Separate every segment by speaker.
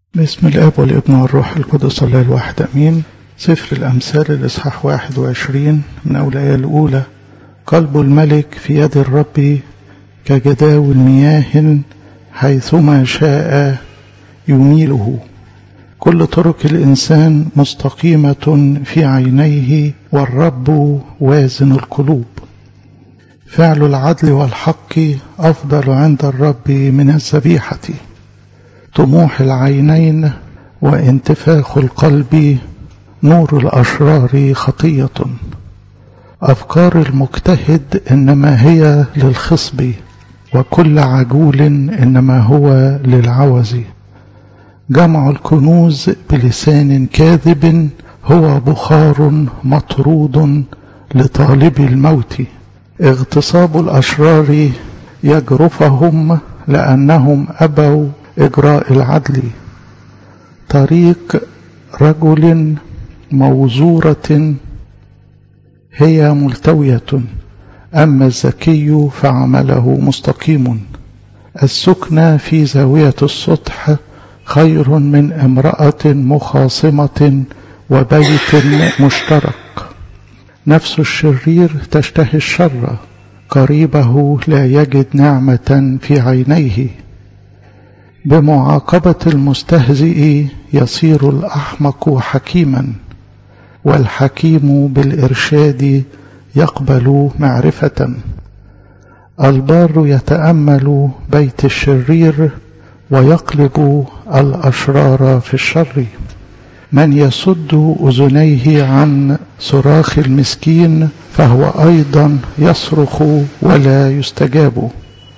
Speaker 1: باسم الاب والابن والروح القدس الله الواحد امين سفر الامثال الاصحاح 21 من الايه الاولى قلب الملك في يد الرب كجداول مياه حيثما شاء يميله كل طرق الانسان مستقيمه في عينيه والرب وازن القلوب فعل العدل والحق افضل عند الرب من الذبيحه طموح العينين وانتفاخ القلب نور الاشرار خطيه افكار المجتهد انما هي للخصب وكل عجول انما هو للعوز جمع الكنوز بلسان كاذب هو بخار مطرود لطالب الموت اغتصاب الاشرار يجرفهم لانهم ابوا إجراء العدل طريق رجل موزورة هي ملتوية أما الذكي فعمله مستقيم السكنى في زاوية السطح خير من امرأة مخاصمة وبيت مشترك نفس الشرير تشتهي الشر قريبه لا يجد نعمة في عينيه بمعاقبة المستهزئ يصير الأحمق حكيما والحكيم بالإرشاد يقبل معرفة البار يتأمل بيت الشرير ويقلب الأشرار في الشر من يسد أذنيه عن صراخ المسكين فهو أيضا يصرخ ولا يستجاب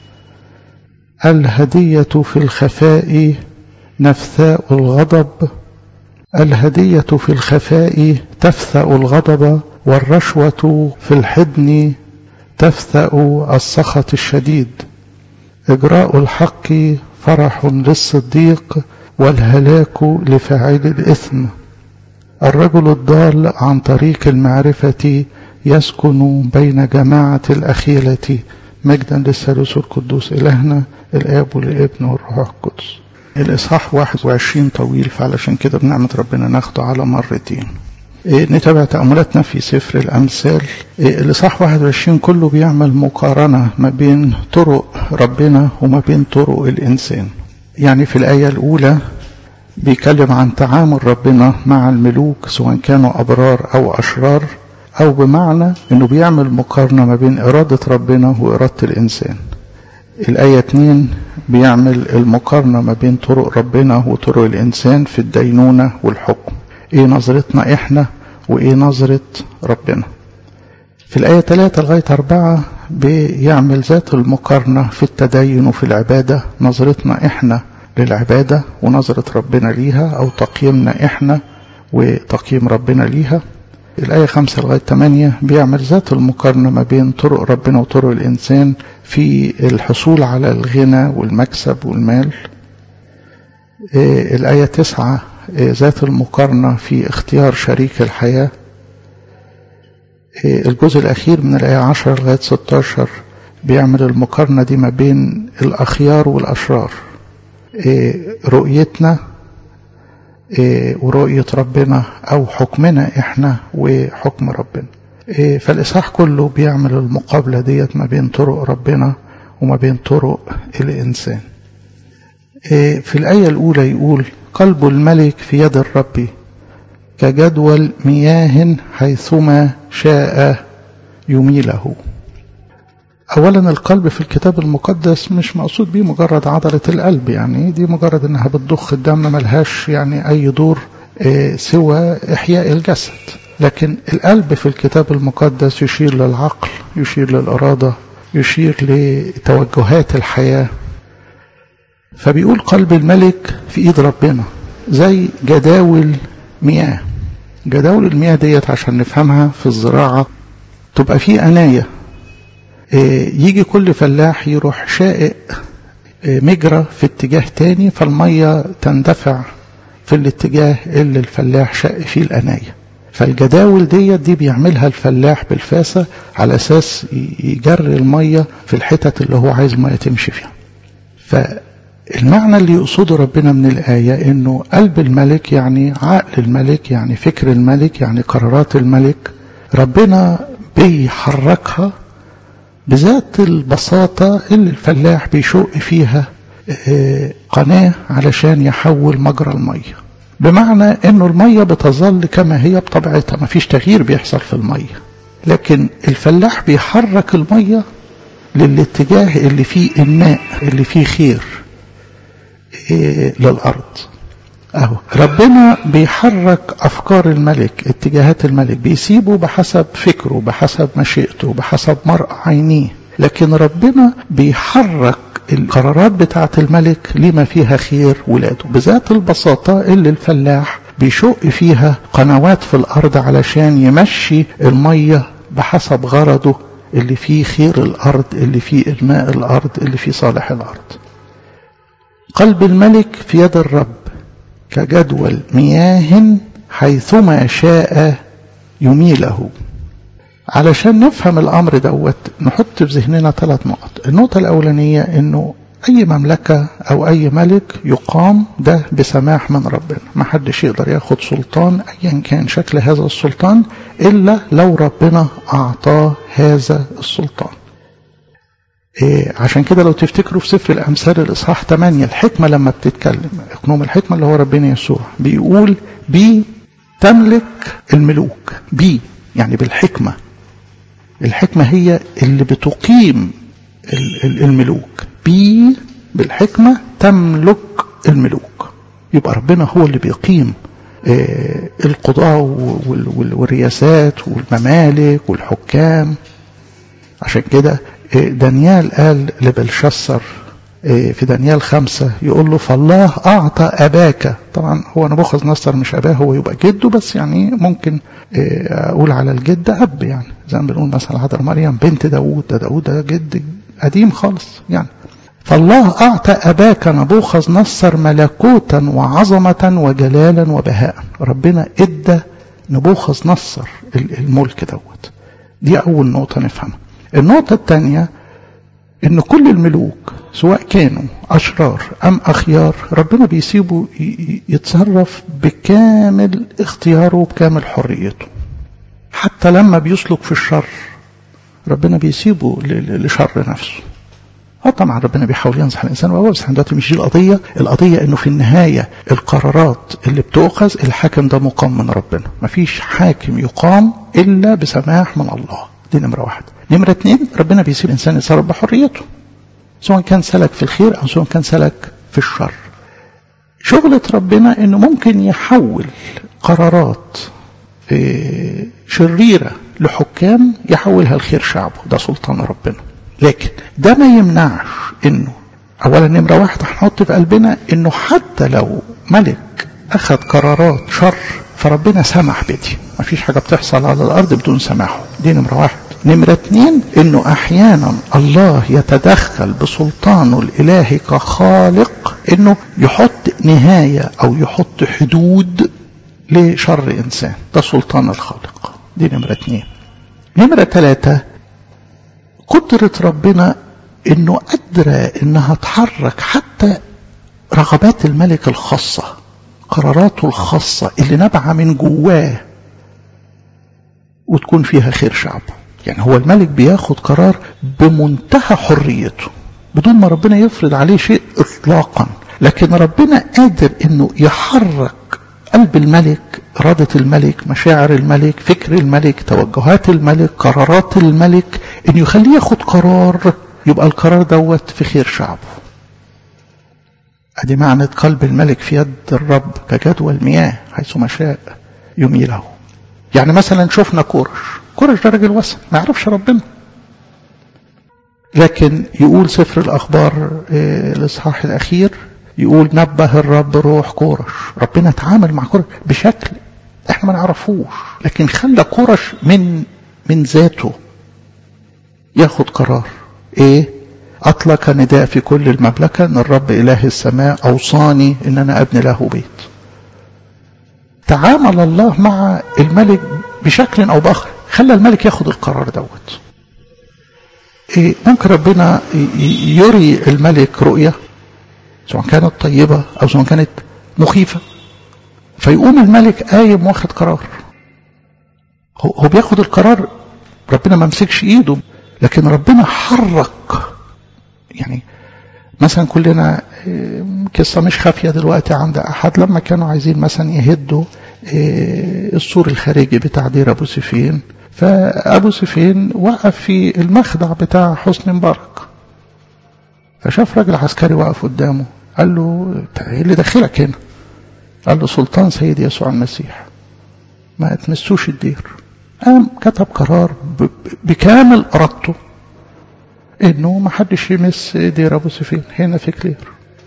Speaker 1: الهدية في الخفاء نفثاء الغضب الهدية في الخفاء تفثأ الغضب والرشوة في الحضن تفثأ السخط الشديد إجراء الحق فرح للصديق والهلاك لفاعل الإثم الرجل الضال عن طريق المعرفة يسكن بين جماعة الأخيلة مجدا للثالوث القدوس إلهنا الآب والابن والروح القدس الإصحاح 21 طويل فعلشان كده بنعمة ربنا ناخده على مرتين إيه نتابع تأملاتنا في سفر الأمثال إيه الإصحاح 21 كله بيعمل مقارنة ما بين طرق ربنا وما بين طرق الإنسان يعني في الآية الأولى بيتكلم عن تعامل ربنا مع الملوك سواء كانوا أبرار أو أشرار أو بمعنى أنه بيعمل مقارنة ما بين إرادة ربنا وإرادة الإنسان الآية 2 بيعمل المقارنة ما بين طرق ربنا وطرق الإنسان في الدينونة والحكم إيه نظرتنا إحنا وإيه نظرة ربنا في الآية 3 لغاية 4 بيعمل ذات المقارنة في التدين وفي العبادة نظرتنا إحنا للعبادة ونظرة ربنا ليها أو تقييمنا إحنا وتقييم ربنا ليها الآية 5 لغاية 8 بيعمل ذات المقارنة ما بين طرق ربنا وطرق الإنسان في الحصول على الغنى والمكسب والمال الآية 9 ذات المقارنة في اختيار شريك الحياة الجزء الأخير من الآية 10 لغاية 16 بيعمل المقارنة دي ما بين الأخيار والأشرار رؤيتنا ورؤية ربنا أو حكمنا إحنا وحكم ربنا فالإصحاح كله بيعمل المقابلة ديت ما بين طرق ربنا وما بين طرق الإنسان في الآية الأولى يقول قلب الملك في يد الرب كجدول مياه حيثما شاء يميله أولا القلب في الكتاب المقدس مش مقصود بيه مجرد عضلة القلب يعني دي مجرد إنها بتضخ الدم ملهاش يعني أي دور سوى إحياء الجسد لكن القلب في الكتاب المقدس يشير للعقل يشير للإرادة يشير لتوجهات الحياة فبيقول قلب الملك في إيد ربنا زي جداول مياه جداول المياه ديت عشان نفهمها في الزراعة تبقى في أناية يجي كل فلاح يروح شائق مجرى في اتجاه تاني فالمية تندفع في الاتجاه اللي الفلاح شق فيه الأناية فالجداول ديت دي بيعملها الفلاح بالفاسة على أساس يجري المية في الحتت اللي هو عايز المية تمشي فيها المعنى اللي يقصده ربنا من الآية إنه قلب الملك يعني عقل الملك يعني فكر الملك يعني قرارات الملك ربنا بيحركها بذات البساطة اللي الفلاح بيشق فيها قناة علشان يحول مجرى المية بمعنى انه المية بتظل كما هي بطبيعتها مفيش تغيير بيحصل في المية لكن الفلاح بيحرك المية للاتجاه اللي فيه الماء اللي فيه خير إيه للأرض أهو ربنا بيحرك أفكار الملك اتجاهات الملك بيسيبه بحسب فكره بحسب مشيئته بحسب مرء عينيه لكن ربنا بيحرك القرارات بتاعة الملك لما فيها خير ولاده بذات البساطة اللي الفلاح بيشق فيها قنوات في الأرض علشان يمشي المية بحسب غرضه اللي فيه خير الأرض اللي فيه الماء الأرض اللي فيه صالح الأرض قلب الملك في يد الرب كجدول مياه حيثما شاء يميله علشان نفهم الأمر دوت نحط في ذهننا ثلاث نقط النقطة الأولانية أنه أي مملكة أو أي ملك يقام ده بسماح من ربنا ما حدش يقدر ياخد سلطان أيا كان شكل هذا السلطان إلا لو ربنا أعطاه هذا السلطان إيه عشان كده لو تفتكروا في سفر الأمثال الإصحاح 8 الحكمة لما بتتكلم اقنوم الحكمة اللي هو ربنا يسوع بيقول بي تملك الملوك بي يعني بالحكمة الحكمة هي اللي بتقيم الملوك بي بالحكمة تملك الملوك يبقى ربنا هو اللي بيقيم القضاء والرياسات والممالك والحكام عشان كده دانيال قال لبلشسر في دانيال خمسة يقول له فالله أعطى أباك طبعا هو نبوخذ نصر مش أباه هو يبقى جده بس يعني ممكن أقول على الجد أب يعني زي ما بنقول مثلا عذر مريم بنت داوود ده داوود ده جد قديم خالص يعني فالله أعطى أباك نبوخذ نصر ملكوتا وعظمة وجلالا وبهاء ربنا إدى نبوخذ نصر الملك دوت دي أول نقطة نفهمها النقطة الثانية ان كل الملوك سواء كانوا اشرار ام اخيار ربنا بيسيبه يتصرف بكامل اختياره وبكامل حريته حتى لما بيسلك في الشر ربنا بيسيبه لشر نفسه اه طبعا ربنا بيحاول ينصح الانسان وهو بس دلوقتي مش دي القضيه، القضيه انه في النهايه القرارات اللي بتؤخذ الحاكم ده مقام من ربنا، مفيش حاكم يقام الا بسماح من الله، دي نمره واحد. نمرة اتنين ربنا بيسيب الإنسان يتصرف بحريته سواء كان سلك في الخير أو سواء كان سلك في الشر شغلة ربنا أنه ممكن يحول قرارات شريرة لحكام يحولها لخير شعبه ده سلطان ربنا لكن ده ما يمنعش أنه أولا نمرة واحد هنحط في قلبنا أنه حتى لو ملك أخذ قرارات شر فربنا سمح بدي ما فيش حاجة بتحصل على الأرض بدون سماحه دي نمرة واحد نمرة اتنين انه احيانا الله يتدخل بسلطانه الالهي كخالق انه يحط نهاية او يحط حدود لشر انسان ده سلطان الخالق دي نمرة اتنين نمرة تلاتة قدرة ربنا انه قادرة انها تحرك حتى رغبات الملك الخاصة قراراته الخاصة اللي نبع من جواه وتكون فيها خير شعبه يعني هو الملك بياخد قرار بمنتهى حريته بدون ما ربنا يفرض عليه شيء اطلاقا لكن ربنا قادر انه يحرك قلب الملك إرادة الملك مشاعر الملك فكر الملك توجهات الملك قرارات الملك إنه يخليه ياخد قرار يبقى القرار دوت في خير شعبه أدي معنى قلب الملك في يد الرب كجدول مياه حيث ما شاء يميله يعني مثلا شفنا كورش كورش ده راجل وثن ما يعرفش ربنا لكن يقول سفر الأخبار الإصحاح الأخير يقول نبه الرب روح كورش ربنا اتعامل مع كورش بشكل احنا ما نعرفوش لكن خلى كورش من من ذاته ياخد قرار ايه اطلق نداء في كل المملكة ان الرب اله السماء اوصاني ان انا ابني له بيت تعامل الله مع الملك بشكل او باخر خلى الملك ياخد القرار دوت إيه ممكن ربنا يري الملك رؤية سواء كانت طيبة أو سواء كانت مخيفة فيقوم الملك قايم واخد قرار هو بياخد القرار ربنا ما مسكش ايده لكن ربنا حرك يعني مثلا كلنا قصة مش خافية دلوقتي عند أحد لما كانوا عايزين مثلا يهدوا السور الخارجي بتاع دير أبو سفين فأبو سفين وقف في المخدع بتاع حسني مبارك فشاف راجل عسكري واقف قدامه قال له ايه اللي دخلك هنا قال له سلطان سيدي يسوع المسيح ما تمسوش الدير قام كتب قرار بكامل ارادته انه ما حدش يمس دير ابو سفين هنا في كلير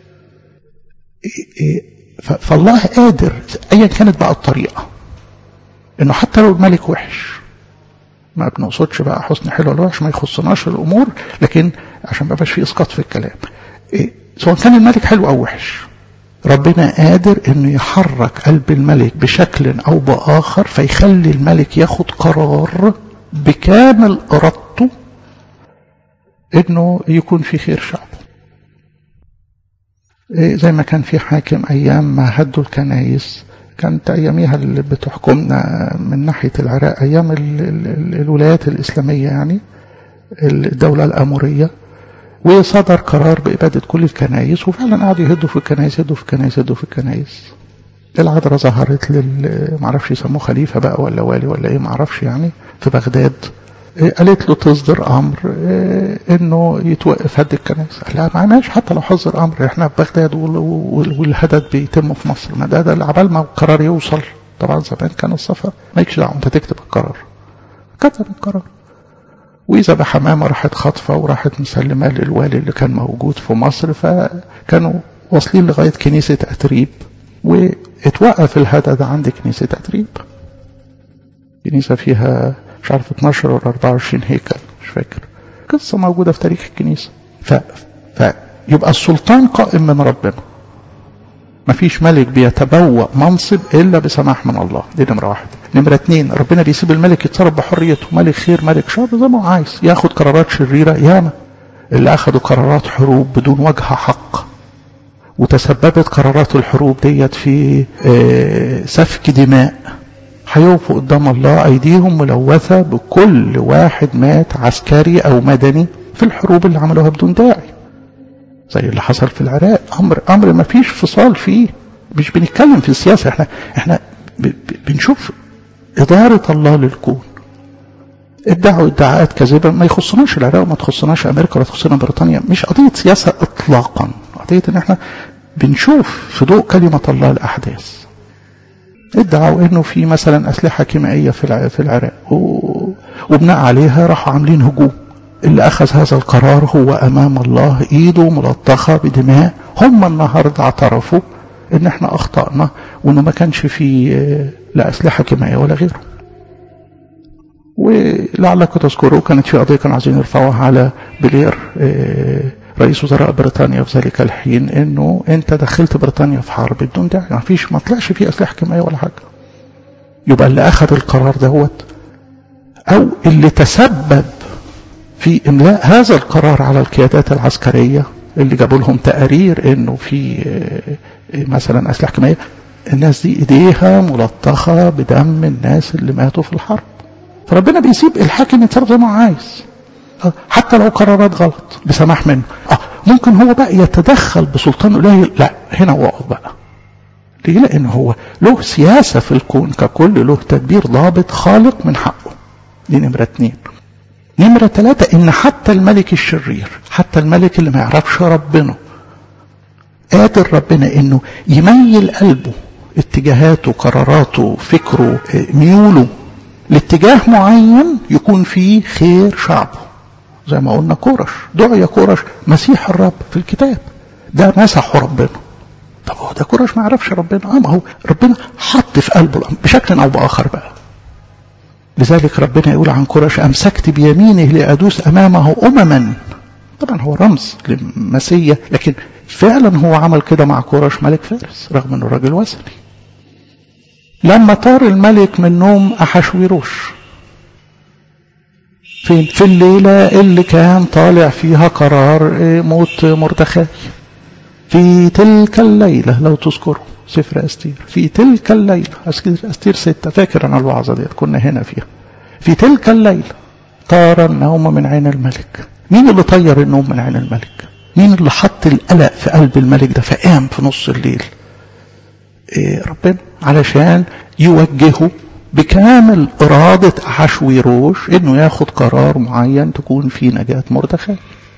Speaker 1: فالله قادر ايا كانت بقى الطريقه انه حتى لو الملك وحش ما بنقصدش بقى حسن حلو ولا وحش ما يخصناش الامور لكن عشان ما يبقاش في اسقاط في الكلام سواء كان الملك حلو او وحش ربنا قادر انه يحرك قلب الملك بشكل او باخر فيخلي الملك ياخد قرار بكامل ارادته انه يكون في خير شعبه زي ما كان في حاكم ايام ما هدوا الكنايس كانت اياميها اللي بتحكمنا من ناحيه العراق ايام ال ال الولايات الاسلاميه يعني الدوله الاموريه وصدر قرار بإبادة كل الكنائس وفعلا قعدوا يهدوا في الكنائس يهدوا في الكنائس يهدوا في الكنائس العذراء ظهرت لل معرفش يسموه خليفة بقى ولا والي ولا ايه معرفش يعني في بغداد قالت له تصدر امر انه يتوقف هد الكنائس قال لها معناش حتى لو حصدر امر احنا في بغداد والهدد بيتم في مصر ما ده ده عبال ما القرار يوصل طبعا زمان كان السفر مالكش دعوه انت تكتب القرار كتب القرار وإذا بحمامة راحت خاطفة وراحت مسلمة للوالي اللي كان موجود في مصر فكانوا واصلين لغاية كنيسة أتريب واتوقف الهدد عند كنيسة أتريب كنيسة فيها مش عارف 12 ولا 24 هيكل مش فاكر قصة موجودة في تاريخ الكنيسة ف... فيبقى السلطان قائم من ربنا مفيش ملك بيتبوأ منصب إلا بسماح من الله دي نمرة واحد نمرة اتنين ربنا بيسيب الملك يتصرف بحريته ملك خير ملك شر زي ما هو عايز ياخد قرارات شريرة ياما اللي أخدوا قرارات حروب بدون وجه حق وتسببت قرارات الحروب ديت في سفك دماء هيوقفوا قدام الله أيديهم ملوثة بكل واحد مات عسكري أو مدني في الحروب اللي عملوها بدون داعي زي اللي حصل في العراق أمر أمر ما فيش فصال فيه مش بنتكلم في السياسة احنا احنا بنشوف إدارة الله للكون ادعوا ادعاءات كاذبة ما يخصناش العراق وما تخصناش أمريكا ولا تخصنا بريطانيا مش قضية سياسة إطلاقا قضية إن احنا بنشوف في ضوء كلمة الله الأحداث ادعوا انه في مثلا اسلحه كيميائيه في في العراق وبناء عليها راحوا عاملين هجوم اللي اخذ هذا القرار هو امام الله ايده ملطخه بدماء هم النهارده اعترفوا ان احنا اخطانا وانه ما كانش في لا اسلحه كيميائيه ولا غيره ولعلكم تذكروا كانت في قضيه كانوا عايزين يرفعوها على بلير رئيس وزراء بريطانيا في ذلك الحين انه انت دخلت بريطانيا في حرب بدون داعي ما فيش ما طلعش فيه اسلحه كيميائيه ولا حاجه يبقى اللي اخذ القرار دهوت او اللي تسبب في املاء هذا القرار على القيادات العسكريه اللي جابوا لهم تقارير انه في مثلا اسلحه كيميائيه الناس دي ايديها ملطخه بدم الناس اللي ماتوا في الحرب فربنا بيسيب الحاكم يتصرف زي ما هو عايز حتى لو قرارات غلط بسماح منه آه ممكن هو بقى يتدخل بسلطان قليل لا هنا وقف بقى ليه لان هو له سياسة في الكون ككل له تدبير ضابط خالق من حقه دي نمرة اتنين نمرة ثلاثة ان حتى الملك الشرير حتى الملك اللي ما يعرفش ربنا قادر ربنا انه يميل قلبه اتجاهاته قراراته فكره ميوله لاتجاه معين يكون فيه خير شعبه زي ما قلنا كورش دعي كورش مسيح الرب في الكتاب ده مسحه ربنا طب هو ده كورش ما يعرفش ربنا اه ما هو ربنا حط في قلبه بشكل او باخر بقى لذلك ربنا يقول عن كورش امسكت بيمينه لادوس امامه امما طبعا هو رمز للمسيا لكن فعلا هو عمل كده مع كورش ملك فارس رغم انه راجل وثني لما طار الملك من نوم احشويروش فين في الليلة اللي كان طالع فيها قرار موت مردخاي في تلك الليلة لو تذكروا سفر أستير في تلك الليلة أستير ستة فاكر أنا الوعظة ديت كنا هنا فيها في تلك الليلة طار النوم من عين الملك مين اللي طير النوم من عين الملك مين اللي حط القلق في قلب الملك ده فقام في نص الليل إيه ربنا علشان يوجهه بكامل إرادة عشويروش إنه ياخد قرار معين تكون فيه نجاة مردخاي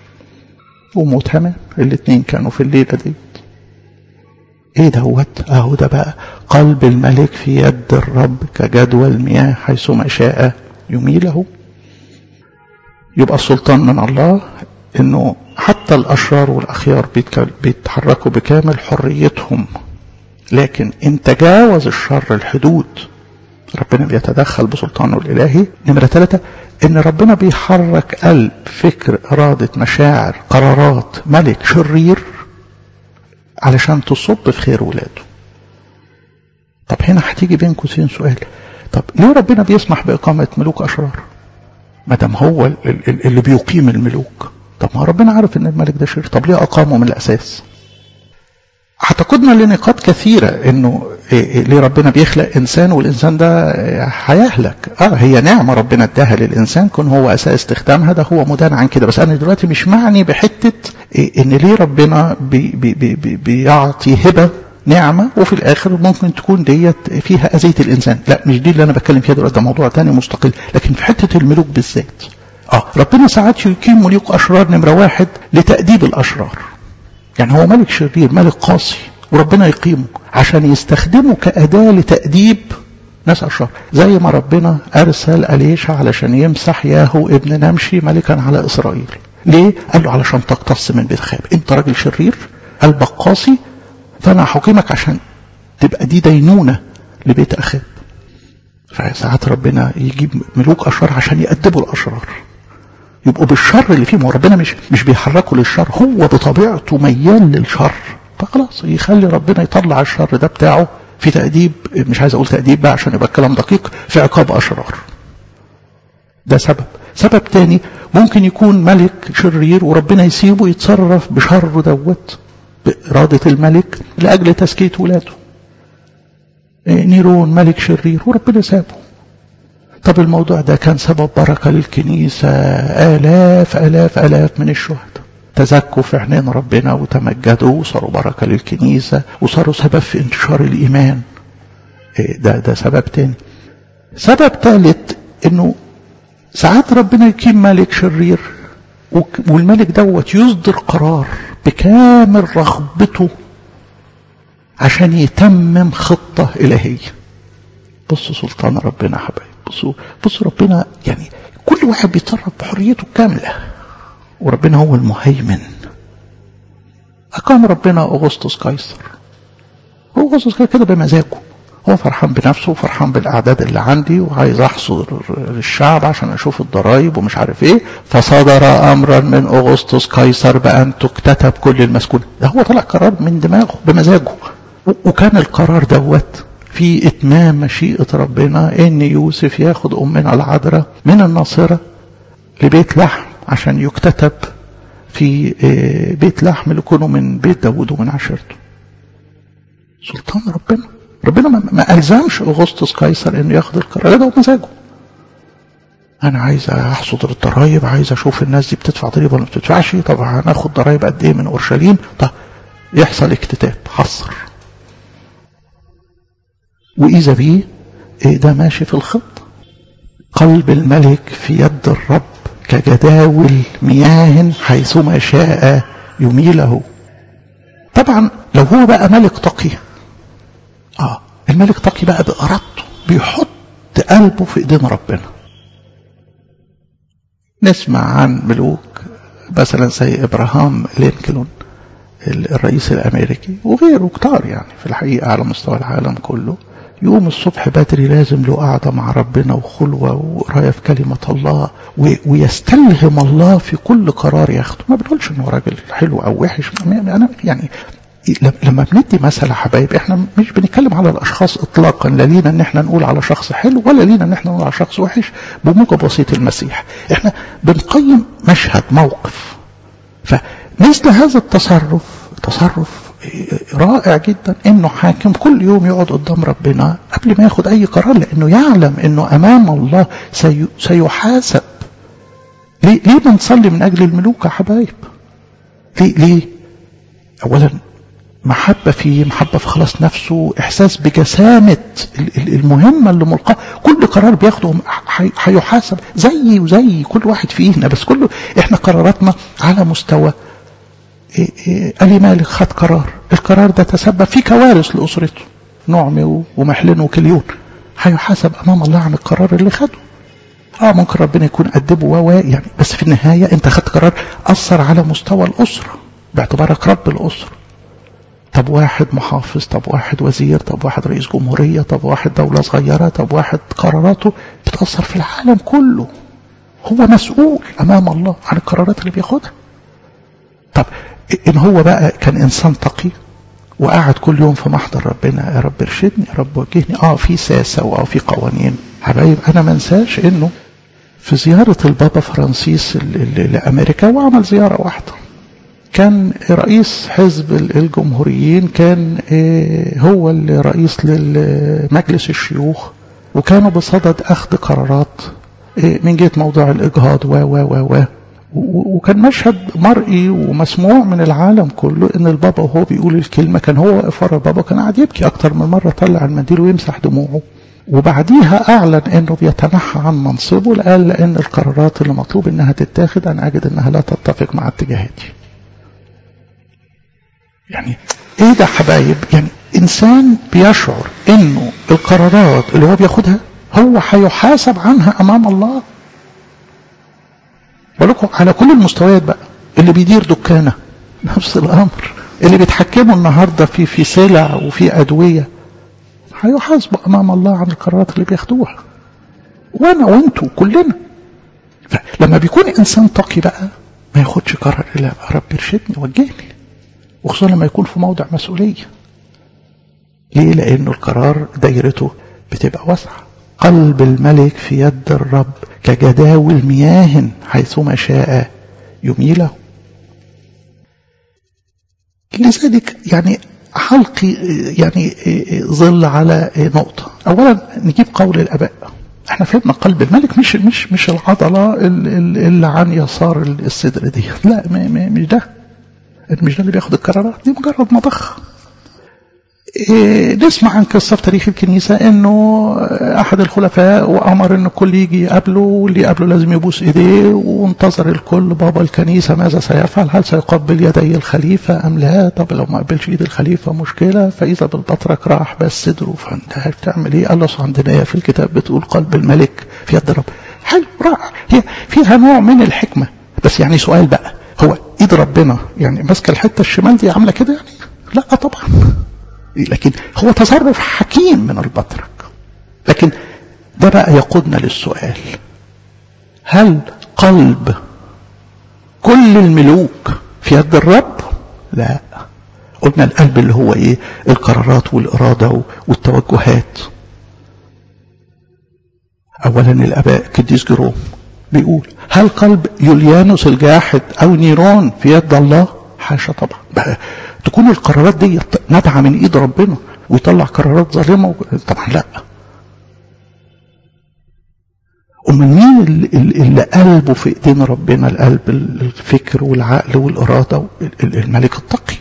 Speaker 1: وموت هامان الاثنين كانوا في الليلة دي ايه دوت اهو ده بقى قلب الملك في يد الرب كجدوى المياه حيثما شاء يميله يبقى السلطان من الله انه حتى الاشرار والاخيار بيتحركوا بكامل حريتهم لكن ان تجاوز الشر الحدود ربنا بيتدخل بسلطانه الالهي نمرة ثلاثة ان ربنا بيحرك قلب فكر ارادة مشاعر قرارات ملك شرير علشان تصب في خير ولاده طب هنا هتيجي بين قوسين سؤال طب ليه ربنا بيسمح بإقامة ملوك أشرار ما دام هو اللي بيقيم الملوك طب ما ربنا عارف ان الملك ده شرير طب ليه أقامه من الأساس هتقودنا لنقاط كثيرة انه ليه ربنا بيخلق انسان والانسان ده هيهلك اه هي نعمة ربنا اداها للانسان كون هو اساس استخدامها ده هو مدان عن كده بس انا دلوقتي مش معني بحتة ان ليه ربنا بي بي بي بيعطي هبة نعمة وفي الاخر ممكن تكون ديت فيها اذية الانسان لا مش دي اللي انا بتكلم فيها دلوقتي ده موضوع تاني مستقل لكن في حتة الملوك بالذات اه ربنا ساعات يقيم ملوك اشرار نمرة واحد لتأديب الاشرار يعني هو ملك شرير ملك قاسي وربنا يقيمه عشان يستخدمه كأداة لتأديب ناس أشرار زي ما ربنا أرسل أليشا علشان يمسح ياهو ابن نمشي ملكا على إسرائيل ليه؟ قال له علشان تقتص من بيت خاب انت راجل شرير قلبك قاسي فأنا هحكمك عشان تبقى دي دينونة لبيت أخاب فساعات ربنا يجيب ملوك أشرار عشان يأدبوا الأشرار يبقوا بالشر اللي فيهم وربنا مش مش بيحركوا للشر هو بطبيعته ميال للشر فخلاص يخلي ربنا يطلع الشر ده بتاعه في تأديب مش عايز اقول تأديب بقى عشان يبقى الكلام دقيق في عقاب اشرار ده سبب سبب تاني ممكن يكون ملك شرير وربنا يسيبه يتصرف بشر دوت بإرادة الملك لأجل تزكية ولاده نيرون ملك شرير وربنا سابه طب الموضوع ده كان سبب بركة للكنيسة آلاف آلاف آلاف من الشهداء تزكوا في عينين ربنا وتمجدوا وصاروا بركة للكنيسة وصاروا سبب في انتشار الإيمان ده ده سبب تاني سبب ثالث انه ساعات ربنا يقيم ملك شرير والملك دوت يصدر قرار بكامل رغبته عشان يتمم خطة إلهية بصوا سلطان ربنا حبايب بصوا بصوا ربنا يعني كل واحد بيتصرف بحريته الكاملة وربنا هو المهيمن أقام ربنا أغسطس قيصر هو أغسطس قيصر كده بمزاجه هو فرحان بنفسه وفرحان بالأعداد اللي عندي وعايز أحصد الشعب عشان أشوف الضرايب ومش عارف إيه فصدر أمرا من أغسطس قيصر بأن تكتتب كل المسكونة ده هو طلع قرار من دماغه بمزاجه وكان القرار دوت في إتمام مشيئة ربنا إن يوسف ياخد أمنا العذراء من الناصرة لبيت لحم عشان يكتتب في بيت لحم لكونه من بيت داود ومن عشيرته سلطان ربنا ربنا ما ألزمش أغسطس قيصر إنه ياخد القرار ده بمزاجه أنا عايز أحصد الضرايب عايز أشوف الناس دي بتدفع ضريبة ولا ما بتدفعش طب هناخد ضرايب قد إيه من أورشليم طب يحصل اكتتاب حصر وإذا بيه ده ماشي في الخط قلب الملك في يد الرب كجداول مياه حيثما شاء يميله طبعا لو هو بقى ملك تقي اه الملك تقي بقى بإرادته بيحط قلبه في ايدين ربنا نسمع عن ملوك مثلا زي ابراهام لينكولن الرئيس الامريكي وغيره كتار يعني في الحقيقه على مستوى العالم كله يقوم الصبح بدري لازم له قعدة مع ربنا وخلوة وقراية في كلمة الله ويستلهم الله في كل قرار ياخده ما بنقولش انه راجل حلو او وحش انا يعني لما بندي مثل يا حبايب احنا مش بنتكلم على الاشخاص اطلاقا لا لينا ان احنا نقول على شخص حلو ولا لينا ان احنا نقول على شخص وحش بموجب وصيه المسيح احنا بنقيم مشهد موقف فمثل هذا التصرف تصرف رائع جدا انه حاكم كل يوم يقعد قدام ربنا قبل ما ياخد اي قرار لانه يعلم انه امام الله سي سيحاسب ليه ليه بنصلي من اجل الملوك يا حبايب ليه ليه اولا محبة فيه محبة في خلاص نفسه إحساس بجسامة المهمة اللي ملقاة كل قرار بياخده هيحاسب زي وزي كل واحد فينا بس كله إحنا قراراتنا على مستوى ألي مالك خد قرار القرار ده تسبب في كوارث لأسرته نعمة ومحلن وكليون هيحاسب أمام الله عن القرار اللي خده اه ممكن ربنا يكون أدبه و يعني بس في النهاية انت خدت قرار أثر على مستوى الأسرة باعتبارك رب الأسرة طب واحد محافظ طب واحد وزير طب واحد رئيس جمهورية طب واحد دولة صغيرة طب واحد قراراته بتأثر في العالم كله هو مسؤول أمام الله عن القرارات اللي بياخدها طب إن هو بقى كان إنسان تقي وقعد كل يوم في محضر ربنا يا رب ارشدني يا رب وجهني اه في ساسة واه في قوانين حبايب انا ما انساش انه في زيارة البابا فرانسيس لأمريكا وعمل زيارة واحدة كان رئيس حزب الجمهوريين كان هو الرئيس لمجلس الشيوخ وكانوا بصدد أخذ قرارات من جهة موضوع الإجهاض و و و و وكان مشهد مرئي ومسموع من العالم كله ان البابا وهو بيقول الكلمة كان هو واقف ورا البابا كان قاعد يبكي اكتر من مرة طلع المنديل ويمسح دموعه وبعديها اعلن انه بيتنحى عن منصبه قال لان القرارات اللي مطلوب انها تتاخد انا اجد انها لا تتفق مع اتجاهاتي يعني ايه ده حبايب يعني انسان بيشعر انه القرارات اللي هو بياخدها هو هيحاسب عنها امام الله بقولكم على كل المستويات بقى اللي بيدير دكانه نفس الامر اللي بيتحكموا النهارده في في سلع وفي ادويه هيحاسبوا امام الله عن القرارات اللي بياخدوها وانا وانتوا كلنا لما بيكون انسان تقي بقى ما ياخدش قرار الا رب ارشدني وجهني وخصوصا لما يكون في موضع مسؤوليه ليه لانه القرار دايرته بتبقى واسعه قلب الملك في يد الرب كجداول مياه حيثما شاء يميله لذلك يعني حلقي يعني ظل على نقطة أولا نجيب قول الآباء احنا فهمنا قلب الملك مش مش مش العضلة اللي عن يسار الصدر دي لا مش ده مش ده اللي بياخد القرارات دي مجرد مضخ إيه نسمع عن قصة في تاريخ الكنيسة انه احد الخلفاء وامر ان الكل يجي يقابله واللي يقابله لازم يبوس ايديه وانتظر الكل بابا الكنيسة ماذا سيفعل هل سيقبل يدي الخليفة ام لا طب لو ما قبلش ايد الخليفة مشكلة فاذا بالبطرك راح بس صدره فانت بتعمل ايه قال له عندنا في الكتاب بتقول قلب الملك في يد الرب حلو رائع هي فيها نوع من الحكمة بس يعني سؤال بقى هو ايد ربنا يعني ماسكه الحته الشمال دي عامله كده يعني لا طبعا لكن هو تصرف حكيم من البطرك لكن ده بقى يقودنا للسؤال هل قلب كل الملوك في يد الرب لا قلنا القلب اللي هو ايه القرارات والإرادة والتوجهات اولا الاباء كديس جروم بيقول هل قلب يوليانوس الجاحد او نيرون في يد الله حاشا طبعا بقى تكون القرارات دي نابعه من ايد ربنا ويطلع قرارات ظالمه طبعا لا امال مين اللي, اللي قلبه في ايدين ربنا القلب الفكر والعقل والاراده الملك التقي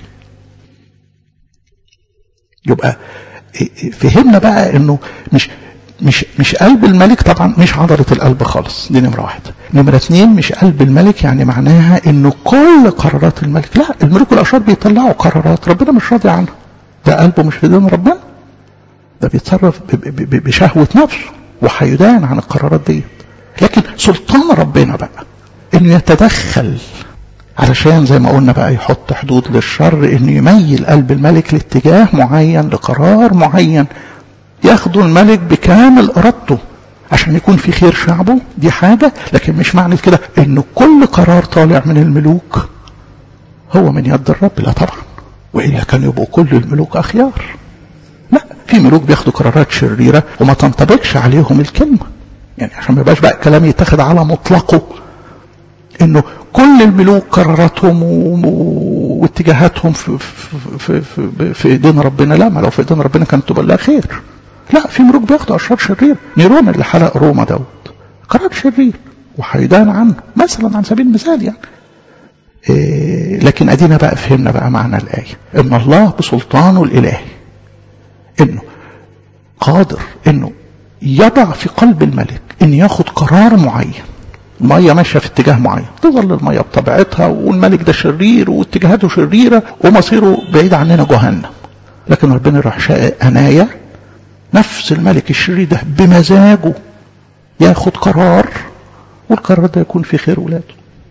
Speaker 1: يبقى فهمنا بقى انه مش مش مش قلب الملك طبعا مش عضلة القلب خالص دي نمرة واحد نمرة اثنين مش قلب الملك يعني معناها انه كل قرارات الملك لا الملوك والاشرار بيطلعوا قرارات ربنا مش راضي عنها ده قلبه مش في دين ربنا ده بيتصرف بشهوة نفسه وهيدان عن القرارات دي لكن سلطان ربنا بقى انه يتدخل علشان زي ما قلنا بقى يحط حدود للشر انه يميل قلب الملك لاتجاه معين لقرار معين ياخدوا الملك بكامل ارادته عشان يكون في خير شعبه دي حاجة لكن مش معنى كده ان كل قرار طالع من الملوك هو من يد الرب لا طبعا وإلا كان يبقوا كل الملوك أخيار لا في ملوك بياخدوا قرارات شريرة وما تنطبقش عليهم الكلمة يعني عشان ما يبقاش بقى الكلام يتاخد على مطلقه انه كل الملوك قراراتهم واتجاهاتهم في, في, في, في, في ايدين ربنا لا ما لو في ايدين ربنا كانت تبقى لها خير لا في ملوك بياخدوا اشرار شرير نيرون اللي حرق روما دوت قرار شرير وهيدان عنه مثلا عن سبيل المثال يعني إيه لكن ادينا بقى فهمنا بقى معنى الايه ان الله بسلطانه الالهي انه قادر انه يضع في قلب الملك ان ياخد قرار معين الميه ماشيه في اتجاه معين تظل الميه بطبيعتها والملك ده شرير واتجاهاته شريره ومصيره بعيد عننا جهنم لكن ربنا راح شاء انايا نفس الملك الشرير ده بمزاجه ياخد قرار والقرار ده يكون في خير ولاده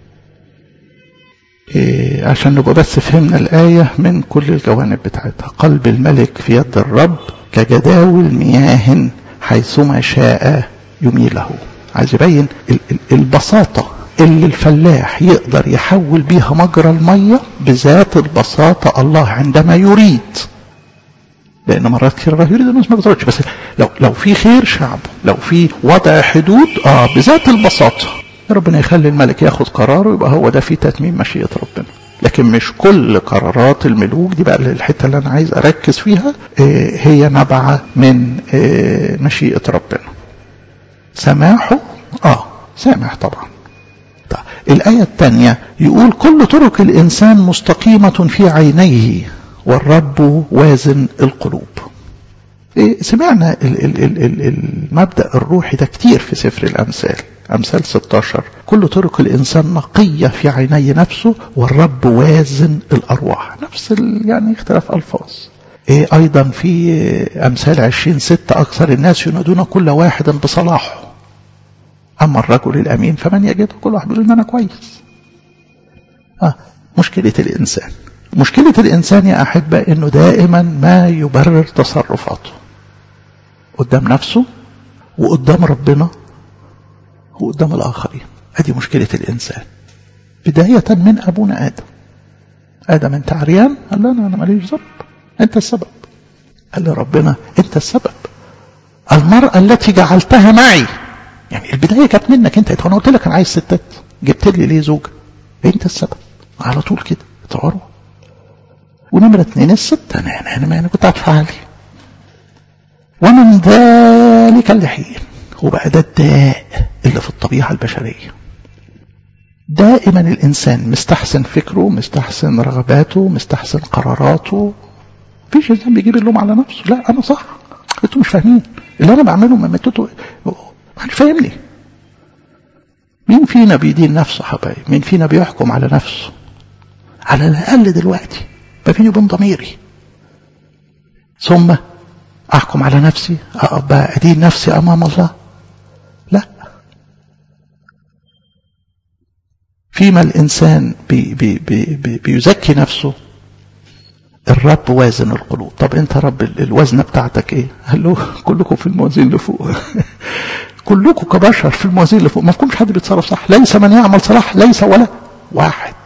Speaker 1: إيه عشان نبقى بس فهمنا الآية من كل الجوانب بتاعتها قلب الملك في يد الرب كجداول مياه حيثما شاء يميله عايز يبين البساطة اللي الفلاح يقدر يحول بيها مجرى المية بذات البساطة الله عندما يريد لأن مرات كثير الله يريد الناس ما بتردش بس لو لو في خير شعبه لو في وضع حدود اه بذات البساطة ربنا يخلي الملك ياخد قراره يبقى هو ده في تتميم مشيئة ربنا لكن مش كل قرارات الملوك دي بقى الحتة اللي أنا عايز أركز فيها إيه هي نبعة من إيه مشيئة ربنا سماحه آه سامح طبعا طيب. الآية الثانية يقول كل طرق الإنسان مستقيمة في عينيه والرب وازن القلوب إيه سمعنا ال ال ال ال المبدأ الروحي ده كتير في سفر الأمثال أمثال 16 كل طرق الإنسان نقية في عيني نفسه والرب وازن الأرواح نفس يعني اختلاف ألفاظ إيه أيضا في أمثال 20 ستة أكثر الناس ينادون كل واحد بصلاحه أما الرجل الأمين فمن يجده كل واحد بيقول إن أنا كويس آه مشكلة الإنسان مشكلة الإنسان يا أحبة إنه دائما ما يبرر تصرفاته قدام نفسه وقدام ربنا وقدام الآخرين هذه مشكلة الإنسان بداية من أبونا آدم آدم أنت عريان قال له أنا ماليش ذنب أنت السبب قال له ربنا أنت السبب المرأة التي جعلتها معي يعني البداية كانت منك أنت أنا قلت لك أنا عايز ستات جبت لي ليه زوجة أنت السبب على طول كده تصوروا ونمرة اثنين الست أنا أنا أنا, أنا كنت أدفع لي ومن ذلك الحين وبقى ده الداء اللي في الطبيعة البشرية دائما الإنسان مستحسن فكره مستحسن رغباته مستحسن قراراته مفيش إنسان بيجيب اللوم على نفسه لا أنا صح أنتوا مش فاهمين اللي أنا بعمله ما انتوا محدش فاهمني مين فينا بيدين نفسه حبايب مين فينا بيحكم على نفسه على الأقل دلوقتي ما بيني وبين ضميري ثم أحكم على نفسي أبقى أدين نفسي أمام الله لا فيما الإنسان بي بي بي بي بيزكي نفسه الرب وازن القلوب طب انت رب الوزنة بتاعتك ايه قال له كلكم في الموازين اللي فوق كلكم كبشر في الموازين اللي فوق ما فيكمش حد بيتصرف صح ليس من يعمل صلاح ليس ولا واحد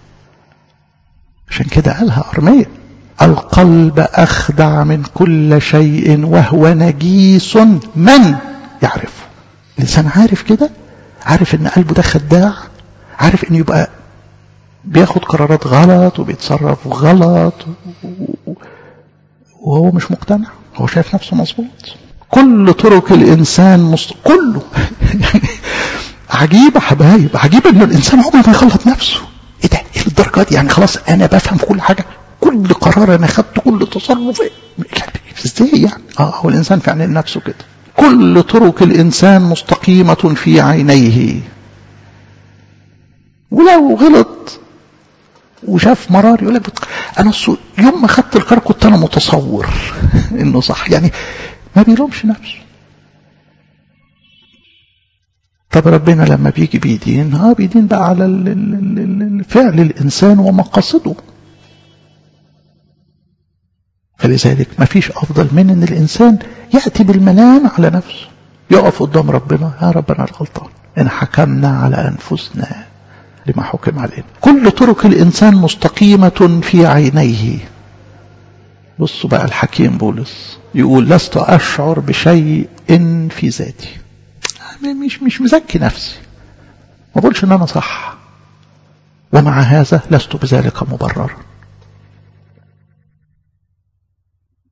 Speaker 1: عشان كده قالها أرمية القلب أخدع من كل شيء وهو نجيس من يعرفه الإنسان عارف كده عارف ان قلبه ده خداع عارف ان يبقى بياخد قرارات غلط وبيتصرف غلط وهو مش مقتنع هو شايف نفسه مظبوط كل طرق الإنسان مست... كله يعني عجيبة حبايب عجيبة ان الإنسان عمره ما يغلط نفسه ايه ده ايه الدرجة دي يعني خلاص انا بفهم كل حاجة كل قرار انا خدته كل تصرف ازاي يعني اه هو الانسان في عين نفسه كده كل طرق الانسان مستقيمة في عينيه ولو غلط وشاف مرار يقول لك انا يوم ما خدت القرار كنت انا متصور انه صح يعني ما بيلومش نفسه طب ربنا لما بيجي بيدين ها بيدين بقى على فعل الإنسان ومقاصده فلذلك ما فيش أفضل من أن الإنسان يأتي بالملام على نفسه يقف قدام ربنا يا رب أنا الغلطان إن حكمنا على أنفسنا لما حكم علينا كل طرق الإنسان مستقيمة في عينيه بصوا بقى الحكيم بولس يقول لست أشعر بشيء في ذاتي مش مش مزكي نفسي ما بقولش ان انا صح ومع هذا لست بذلك مبررا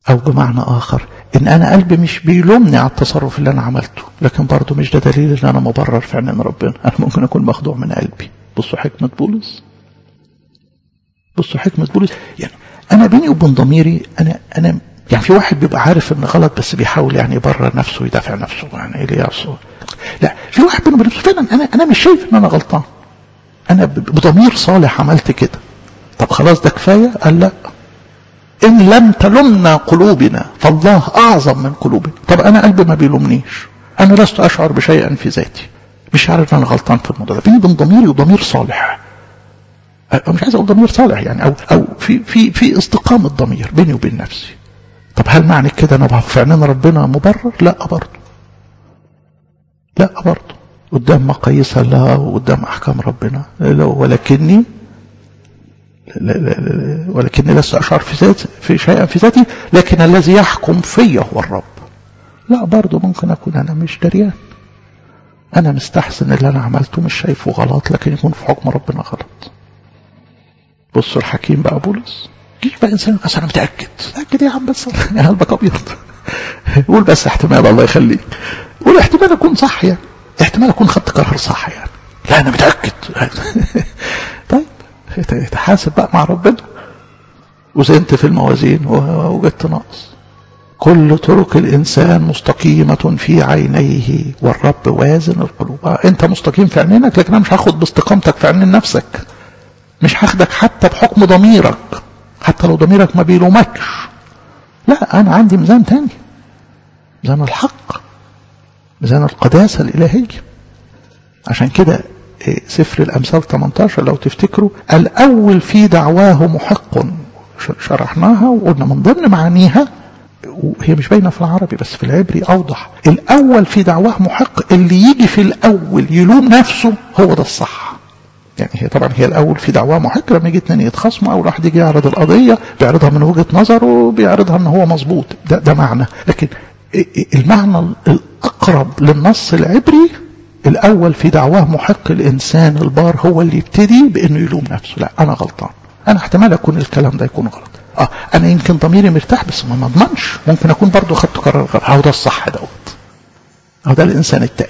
Speaker 1: أو بمعنى آخر إن أنا قلبي مش بيلومني على التصرف اللي أنا عملته لكن برضه مش ده دليل إن أنا مبرر في عينين ربنا أنا ممكن أكون مخدوع من قلبي بصوا حكمة بولس بصوا حكمة بولس يعني أنا بيني وبين ضميري أنا أنا يعني في واحد بيبقى عارف إن غلط بس بيحاول يعني يبرر نفسه ويدافع نفسه يعني إيه يعصر لا في واحد بينه وبين نفسه فعلا أنا أنا مش شايف إن أنا غلطان أنا بضمير صالح عملت كده طب خلاص ده كفاية قال لا إن لم تلمنا قلوبنا فالله أعظم من قلوبنا طب أنا قلبي ما بيلومنيش أنا لست أشعر بشيئا في ذاتي مش عارف أنا غلطان في الموضوع ده بيني وبين ضميري وضمير صالح أو مش عايز أقول ضمير صالح يعني أو أو في في في استقامة ضمير بيني وبين نفسي طب هل معنى كده أنا في عينين ربنا مبرر؟ لا برضه لا برضه قدام مقاييس الله وقدام أحكام ربنا ولكني لا لا لا ولكني لست أشعر في ذات في شيئا في ذاتي لكن الذي يحكم في هو الرب لا برضه ممكن أكون أنا مش دريان أنا مستحسن اللي أنا عملته مش شايفه غلط لكن يكون في حكم ربنا غلط بصوا الحكيم بقى بولس جيش بقى إنسان بس أنا متأكد متأكد يا عم بس يا قلبك أبيض قول بس احتمال الله يخليك قول احتمال أكون صح يعني احتمال أكون خدت قرار صح يعني لا أنا متأكد طيب تحاسب بقى مع ربنا وزنت في الموازين ووجدت نقص كل طرق الإنسان مستقيمة في عينيه والرب وازن القلوب أنت مستقيم في عينينك لكن أنا مش هاخد باستقامتك في عين نفسك مش هاخدك حتى بحكم ضميرك حتى لو ضميرك ما بيلومكش لا أنا عندي ميزان تاني ميزان الحق ميزان القداسة الإلهية عشان كده سفر الأمثال 18 لو تفتكروا الأول في دعواه محق شرحناها وقلنا من ضمن معانيها وهي مش باينه في العربي بس في العبري اوضح الاول في دعواه محق اللي يجي في الاول يلوم نفسه هو ده الصح يعني هي طبعا هي الاول في دعواه محق لما يجي اتنين يتخاصموا اول واحد يجي يعرض القضيه بيعرضها من وجهه نظره بيعرضها ان هو مظبوط ده ده معنى لكن المعنى الاقرب للنص العبري الاول في دعواه محق الانسان البار هو اللي يبتدي بانه يلوم نفسه لا انا غلطان انا احتمال اكون الكلام ده يكون غلط اه انا يمكن ضميري مرتاح بس ما اضمنش ممكن اكون برضو خدت قرار غلط هو ده الصح دوت هو ده الانسان التقي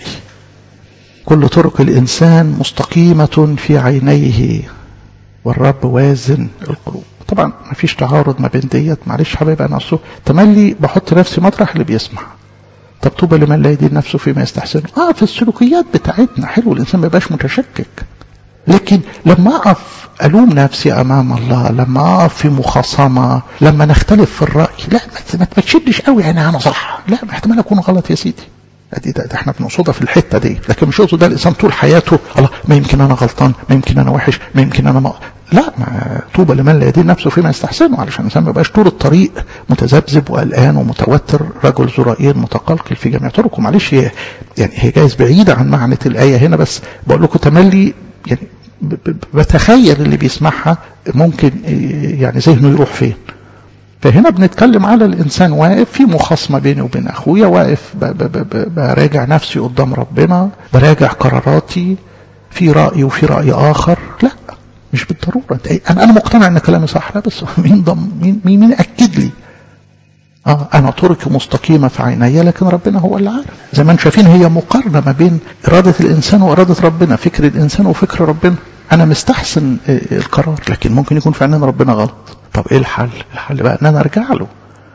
Speaker 1: كل طرق الانسان مستقيمة في عينيه والرب وازن القلوب طبعا ما فيش تعارض ما بين ديت معلش حبايبي انا اصله تملي بحط نفسي مطرح اللي بيسمع طب طوبى لمن لا يدين نفسه فيما يستحسنه اه في السلوكيات بتاعتنا حلو الانسان ما يبقاش متشكك لكن لما اقف الوم نفسي امام الله لما اقف في مخاصمه لما نختلف في الراي لا ما تشدش قوي يعني انا صح لا احتمال اكون غلط يا سيدي دي ده, ده احنا بنقصدها في الحته دي لكن مش يقصد ده الانسان طول حياته الله ما يمكن انا غلطان ما يمكن انا وحش ما يمكن انا ما لا ما طوبى لمن لا يدين نفسه فيما يستحسنه علشان الانسان ما يبقاش طول الطريق متذبذب وقلقان ومتوتر رجل زرائير متقلقل في جميع طرقه معلش هي يعني هي جايز بعيده عن معنى الايه هنا بس بقول لكم تملي يعني بتخيل اللي بيسمعها ممكن يعني ذهنه يروح فين فهنا بنتكلم على الإنسان واقف في مخاصمة بيني وبين أخويا واقف براجع نفسي قدام ربنا براجع قراراتي في رأي وفي رأي آخر لا مش بالضرورة أنا أنا مقتنع إن كلامي صح لا بس مين ضم مين مين, مين أكد لي آه أنا طرقي مستقيمة في عيني لكن ربنا هو اللي عارف زي ما انتم شايفين هي مقارنة ما بين إرادة الإنسان وإرادة ربنا فكر الإنسان وفكر ربنا أنا مستحسن القرار لكن ممكن يكون في عينين ربنا غلط طب إيه الحل الحل بقى إن أنا أرجع له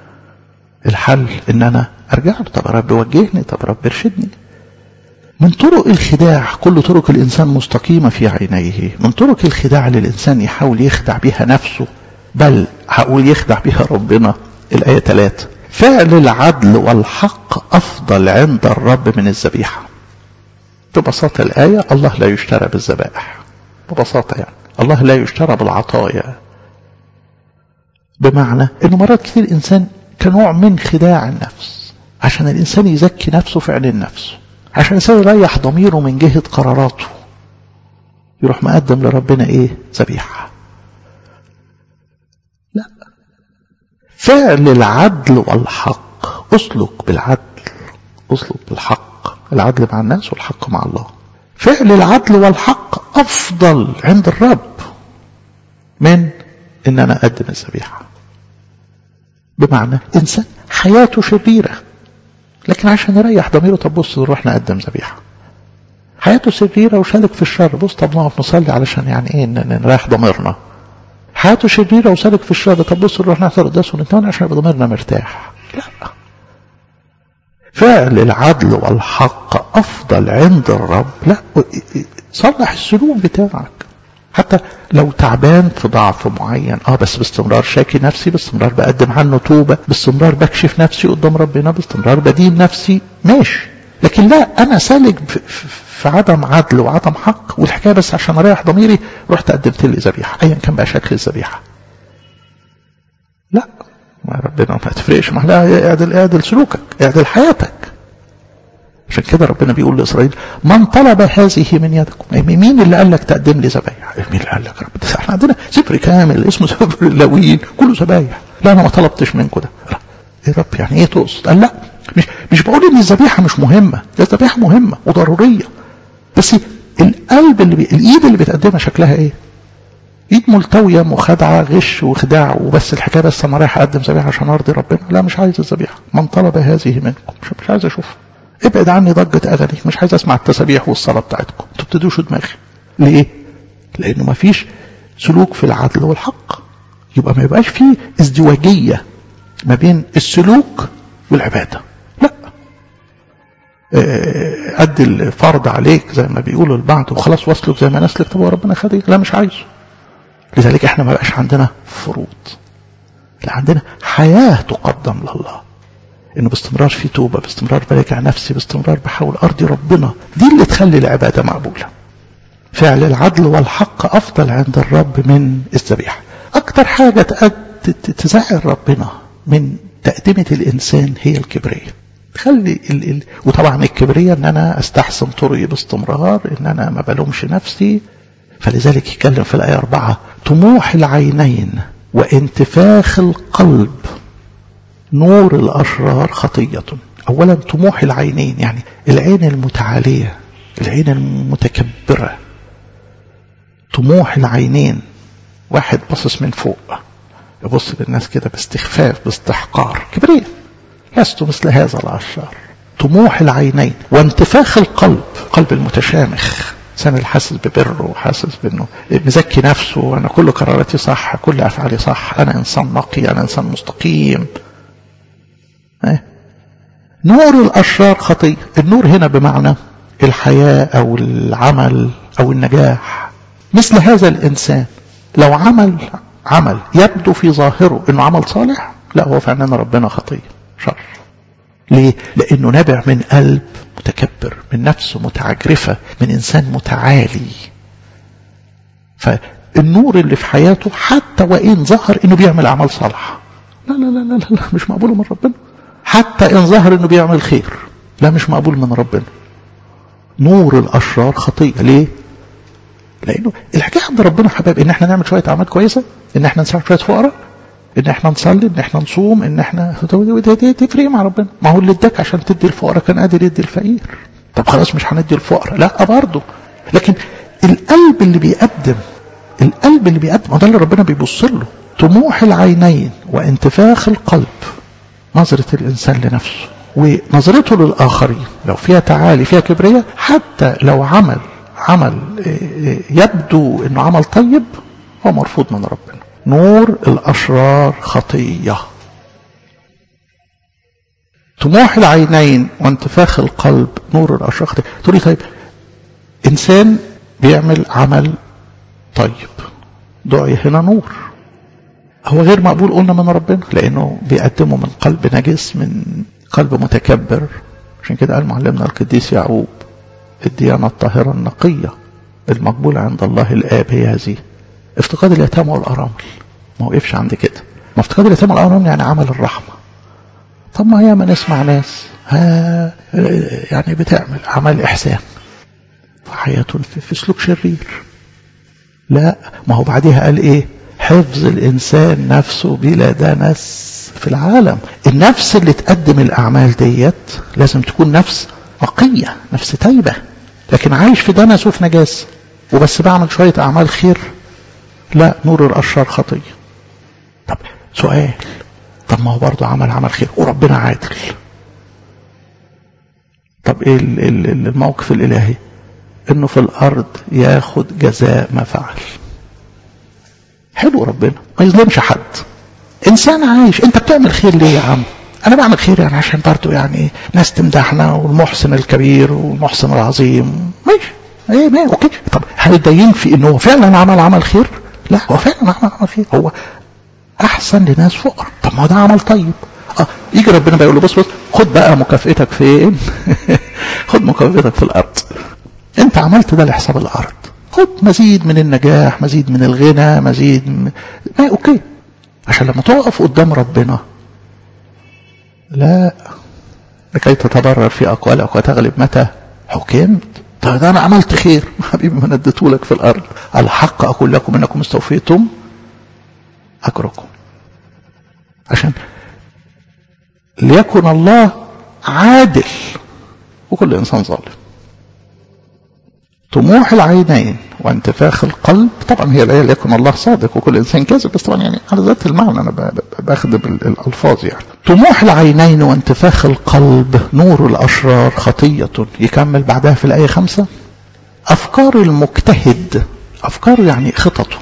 Speaker 1: الحل إن أنا أرجع له طب رب وجهني طب رب ارشدني من طرق الخداع كل طرق الإنسان مستقيمة في عينيه من طرق الخداع اللي الإنسان يحاول يخدع بها نفسه بل هقول يخدع بها ربنا الآية 3 فعل العدل والحق أفضل عند الرب من الذبيحة ببساطة الآية الله لا يشترى بالذبائح ببساطة يعني الله لا يشترى بالعطايا بمعنى أنه مرات كثير الإنسان كنوع من خداع النفس عشان الإنسان يزكي نفسه في عين نفسه عشان الإنسان يريح ضميره من جهة قراراته يروح مقدم لربنا إيه ذبيحة لا فعل العدل والحق اسلك بالعدل اسلك بالحق العدل مع الناس والحق مع الله فعل العدل والحق افضل عند الرب من ان انا اقدم الذبيحه بمعنى إنسان حياته شريرة لكن عشان يريح ضميره طب بص نروح نقدم ذبيحة حياته شريرة وشالك في الشر بص طب نقف نصلي علشان يعني ايه نريح ضميرنا حياته شريرة وسالك في الشر طب بص نروح نحضر القداس ونتمنى عشان يبقى ضميرنا مرتاح لا فعل العدل والحق أفضل عند الرب لا صلح السلوك بتاعك حتى لو تعبان في ضعف معين اه بس باستمرار شاكي نفسي باستمرار بقدم عنه توبة باستمرار بكشف نفسي قدام ربنا باستمرار بدين نفسي ماشي لكن لا انا سالك في عدم عدل وعدم حق والحكايه بس عشان اريح ضميري رحت قدمت لي ذبيحه ايا كان بقى شكل الذبيحه لا ما ربنا ما تفرقش مع لا اعدل اعدل سلوكك اعدل حياتك عشان كده ربنا بيقول لاسرائيل من طلب هذه من يدكم مين اللي قال لك تقدم لي ذبايح مين اللي قال لك رب ده احنا عندنا سفر كامل اسمه سفر اللاويين كله ذبايح لا انا ما طلبتش منكم ده لا يا رب يعني ايه تقصد قال لا مش مش بقول ان الذبيحه مش مهمه ده الذبيحه مهمه وضروريه بس القلب اللي بي... الايد اللي بتقدمها شكلها ايه ايد ملتويه مخادعه غش وخداع وبس الحكايه بس انا رايح اقدم ذبيحه عشان ارضي ربنا لا مش عايز الذبيحه من طلب هذه منكم مش, مش عايز اشوفها ابعد عني ضجه اغاني مش عايز اسمع التسابيح والصلاه بتاعتكم انتوا بتدوشوا دماغي ليه لانه ما فيش سلوك في العدل والحق يبقى ما يبقاش فيه ازدواجيه ما بين السلوك والعباده لا قد الفرض عليك زي ما بيقولوا البعض وخلاص واسلك زي ما نسلك طب ربنا خديك لا مش عايزه لذلك احنا ما بقاش عندنا فروض لا عندنا حياة تقدم لله انه باستمرار في توبة باستمرار براجع نفسي باستمرار بحاول ارضي ربنا دي اللي تخلي العبادة مقبولة فعل العدل والحق افضل عند الرب من الذبيحة اكتر حاجة تزعل ربنا من تقدمة الانسان هي الكبرية تخلي ال ال وطبعا الكبرية ان انا استحسن طرقي باستمرار ان انا ما بلومش نفسي فلذلك يتكلم في الآية أربعة طموح العينين وانتفاخ القلب نور الأشرار خطية أولا طموح العينين يعني العين المتعالية العين المتكبرة طموح العينين واحد باصص من فوق يبص للناس كده باستخفاف باستحقار كبرية لست مثل هذا الأشرار طموح العينين وانتفاخ القلب قلب المتشامخ الانسان اللي حاسس ببره وحاسس بانه مزكي نفسه انا كل قراراتي صح كل افعالي صح انا انسان نقي انا انسان مستقيم اه؟ نور الاشرار خطيه النور هنا بمعنى الحياه او العمل او النجاح مثل هذا الانسان لو عمل عمل يبدو في ظاهره انه عمل صالح لا هو فعلا ربنا خطيه شر ليه؟ لأنه نابع من قلب متكبر من نفس متعجرفة من إنسان متعالي فالنور اللي في حياته حتى وإن ظهر إنه بيعمل أعمال صالحة لا لا لا لا, لا مش مقبولة من ربنا حتى إن ظهر إنه بيعمل خير لا مش مقبول من ربنا نور الأشرار خطية ليه؟ لأنه الحكاية عند ربنا حباب إن إحنا نعمل شوية أعمال كويسة إن إحنا نساعد شوية فقراء ان احنا نصلي ان احنا نصوم ان احنا تفرق مع ربنا ما هو اللي اداك عشان تدي الفقراء كان قادر يدي الفقير طب خلاص مش هندي الفقراء لا برضه لكن القلب اللي بيقدم القلب اللي بيقدم ده اللي ربنا بيبص له طموح العينين وانتفاخ القلب نظرة الإنسان لنفسه ونظرته للآخرين لو فيها تعالي فيها كبرية حتى لو عمل عمل يبدو انه عمل طيب هو مرفوض من ربنا نور الأشرار خطية طموح العينين وانتفاخ القلب نور الأشرار خطية تقولي طيب إنسان بيعمل عمل طيب دعي هنا نور هو غير مقبول قلنا من ربنا لأنه بيقدمه من قلب نجس من قلب متكبر عشان كده قال معلمنا القديس يعقوب الديانة الطاهرة النقية المقبولة عند الله الآب هي هذه افتقاد اليتامى والارامل ما وقفش عند كده ما افتقاد اليتامى والارامل يعني عمل الرحمه طب ما هي ما نسمع ناس ها يعني بتعمل عمل احسان في حياته في سلوك شرير لا ما هو بعدها قال ايه حفظ الانسان نفسه بلا دنس في العالم النفس اللي تقدم الاعمال ديت لازم تكون نفس نقيه نفس تايبه لكن عايش في دنس وفي نجاسه وبس بعمل شويه اعمال خير لا نور الأشرار خطية طب سؤال طب ما هو برضه عمل عمل خير وربنا عادل طب ايه الموقف الالهي انه في الارض ياخد جزاء ما فعل حلو ربنا ما يظلمش حد انسان عايش انت بتعمل خير ليه يا عم انا بعمل خير يعني عشان برضه يعني ناس تمدحنا والمحسن الكبير والمحسن العظيم ماشي ايه ما اوكي طب هل الدين في انه هو فعلا عمل عمل خير لا هو فعلا عمل عمل خير هو احسن لناس فقراء طب ما هو ده عمل طيب اه يجي ربنا بقى يقول له بص بص خد بقى مكافئتك فين خد مكافئتك في الارض انت عملت ده لحساب الارض خد مزيد من النجاح مزيد من الغنى مزيد من... ما اوكي عشان لما تقف قدام ربنا لا لكي تتبرر في اقوالك وتغلب متى حكمت طيب ده انا عملت خير حبيبي ما نديته لك في الارض الحق اقول لكم انكم استوفيتم اجركم عشان ليكن الله عادل وكل انسان ظالم طموح العينين وانتفاخ القلب طبعا هي الايه ليكن الله صادق وكل انسان كاذب بس طبعا يعني على ذات المعنى انا باخد الالفاظ يعني طموح العينين وانتفاخ القلب نور الاشرار خطيه يكمل بعدها في الايه خمسة افكار المجتهد افكاره يعني خططه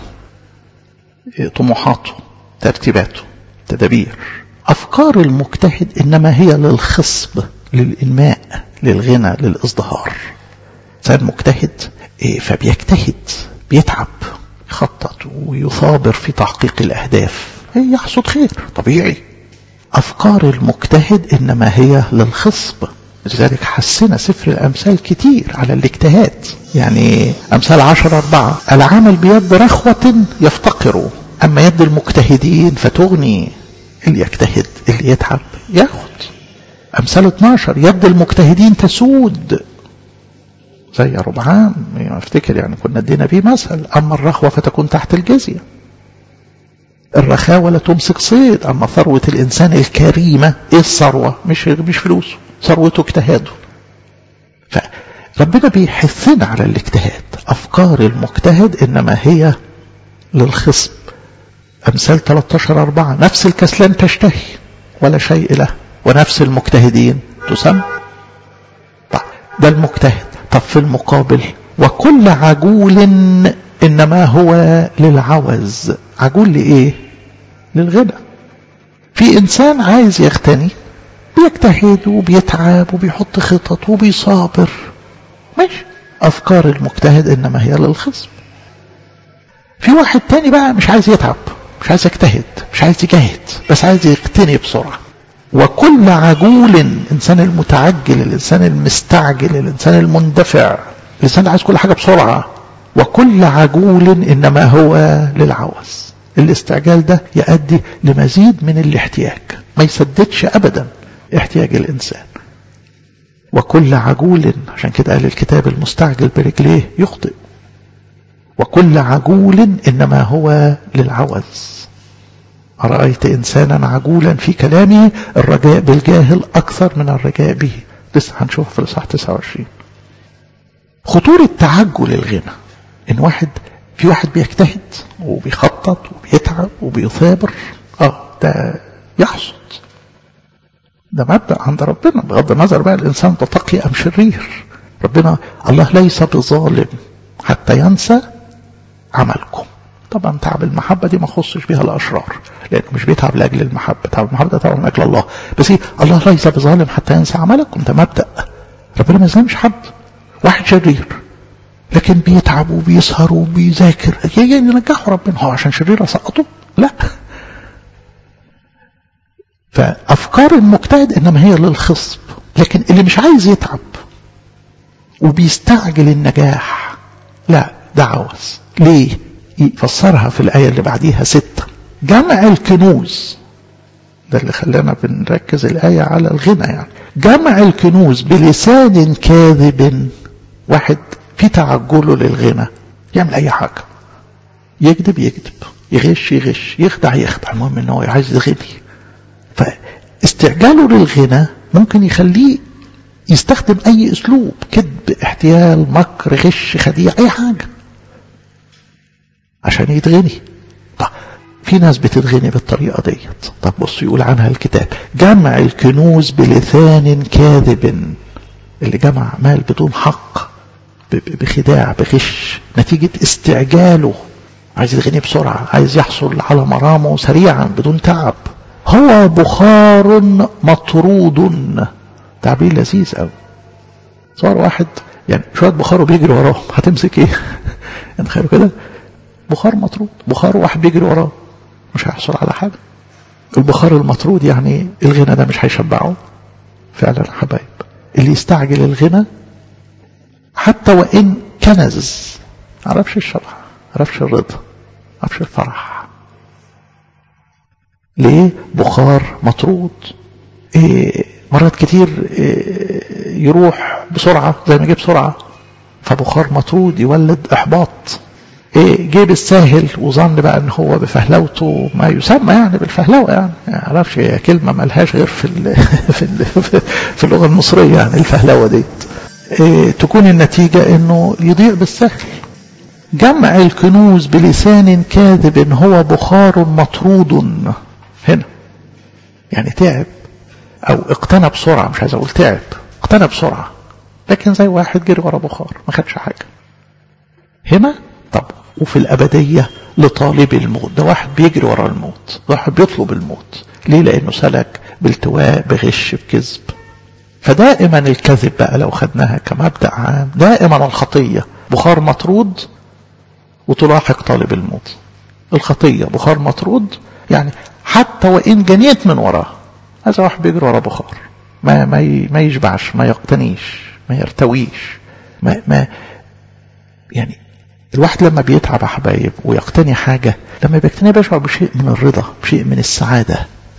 Speaker 1: طموحاته ترتيباته تدابير افكار المجتهد انما هي للخصب للانماء للغنى للازدهار انسان مجتهد فبيجتهد بيتعب يخطط ويثابر في تحقيق الاهداف يحصد خير طبيعي افكار المجتهد انما هي للخصب لذلك حسنا سفر الامثال كتير على الاجتهاد يعني امثال عشر اربعة العمل بيد رخوة يفتقر اما يد المجتهدين فتغني اللي يجتهد اللي يتعب ياخد امثال 12 يد المجتهدين تسود زي ربعام افتكر يعني كنا ادينا بيه مثل اما الرخوه فتكون تحت الجزيه الرخاوه لا تمسك صيد اما ثروه الانسان الكريمه ايه الثروه مش مش فلوسه ثروته اجتهاده فربنا بيحثنا على الاجتهاد افكار المجتهد انما هي للخصب امثال 13 4 نفس الكسلان تشتهي ولا شيء له ونفس المجتهدين تسمى طيب ده المجتهد طب في المقابل وكل عجول انما هو للعوز عجول لايه للغنى في انسان عايز يغتني بيجتهد وبيتعب وبيحط خطط وبيصابر ماشي افكار المجتهد انما هي للخصم في واحد تاني بقى مش عايز يتعب مش عايز يجتهد مش عايز يجاهد بس عايز يغتني بسرعه وكل عجول الانسان المتعجل الانسان المستعجل الانسان المندفع الانسان عايز كل حاجه بسرعه وكل عجول انما هو للعوز الاستعجال ده يؤدي لمزيد من الاحتياج ما يسددش ابدا احتياج الانسان وكل عجول عشان كده قال الكتاب المستعجل برجليه يخطئ وكل عجول انما هو للعوز أرأيت إنسانا عجولا في كلامه الرجاء بالجاهل أكثر من الرجاء به لسه هنشوف في الإصحاح 29 خطورة تعجل الغنى إن واحد في واحد بيجتهد وبيخطط وبيتعب وبيثابر اه ده يحصد ده مبدأ عند ربنا بغض النظر بقى الإنسان ده تقي أم شرير ربنا الله ليس بظالم حتى ينسى عملكم طبعا تعب المحبة دي ما خصش بها الأشرار لأنه مش بيتعب لأجل المحبة تعب المحبة ده طبعا من أجل الله بس إيه الله ليس بظالم حتى ينسى عملكم ده مبدأ ربنا ما يظلمش حد واحد شرير لكن بيتعب وبيسهر وبيذاكر يجي ينجحه ربنا هو عشان شرير سقطه لا فأفكار المجتهد إنما هي للخصب لكن اللي مش عايز يتعب وبيستعجل النجاح لا ده عوز ليه يفسرها في الآية اللي بعديها ستة جمع الكنوز ده اللي خلانا بنركز الآية على الغنى يعني جمع الكنوز بلسان كاذب واحد في تعجله للغنى يعمل أي حاجة يكذب يكذب يغش يغش يخدع يخدع المهم ان هو عايز يغني فاستعجاله للغنى ممكن يخليه يستخدم اي اسلوب كذب احتيال مكر غش خديع اي حاجه عشان يتغني طب في ناس بتتغني بالطريقة ديت طب بص يقول عنها الكتاب جمع الكنوز بلسان كاذب اللي جمع مال بدون حق بخداع بغش نتيجة استعجاله عايز يتغني بسرعة عايز يحصل على مرامه سريعا بدون تعب هو بخار مطرود تعبير لذيذ قوي صار واحد يعني شوية بخار وبيجري وراه هتمسك ايه يعني تخيلوا كده بخار مطرود بخار واحد بيجري وراه مش هيحصل على حاجة البخار المطرود يعني الغنى ده مش هيشبعه فعلا حبايب اللي يستعجل الغنى حتى وإن كنز عرفش الشبع عرفش الرضا عرفش الفرح ليه بخار مطرود إيه مرات كتير إيه يروح بسرعة زي ما جه بسرعة فبخار مطرود يولد إحباط إيه جه بالساهل وظن بقى ان هو بفهلوته ما يسمى يعني بالفهلوه يعني ما اعرفش هي كلمه ملهاش غير في ال في ال في اللغه المصريه يعني الفهلوه ديت إيه تكون النتيجه انه يضيع بالسهل جمع الكنوز بلسان كاذب هو بخار مطرود هنا يعني تعب او اقتنى بسرعه مش عايز اقول تعب اقتنى بسرعه لكن زي واحد جري ورا بخار ما خدش حاجه هنا طب وفي الأبدية لطالب الموت ده واحد بيجري ورا الموت ده واحد بيطلب الموت ليه لأنه سلك بالتواء بغش بكذب فدائما الكذب بقى لو خدناها كمبدأ عام دائما الخطية بخار مطرود وتلاحق طالب الموت الخطية بخار مطرود يعني حتى وإن جنيت من وراه هذا واحد بيجري ورا بخار ما ما ما يشبعش ما يقتنيش ما يرتويش ما ما يعني الواحد لما بيتعب يا حبايب ويقتني حاجة لما بيقتني بيشعر بشيء من الرضا بشيء من السعادة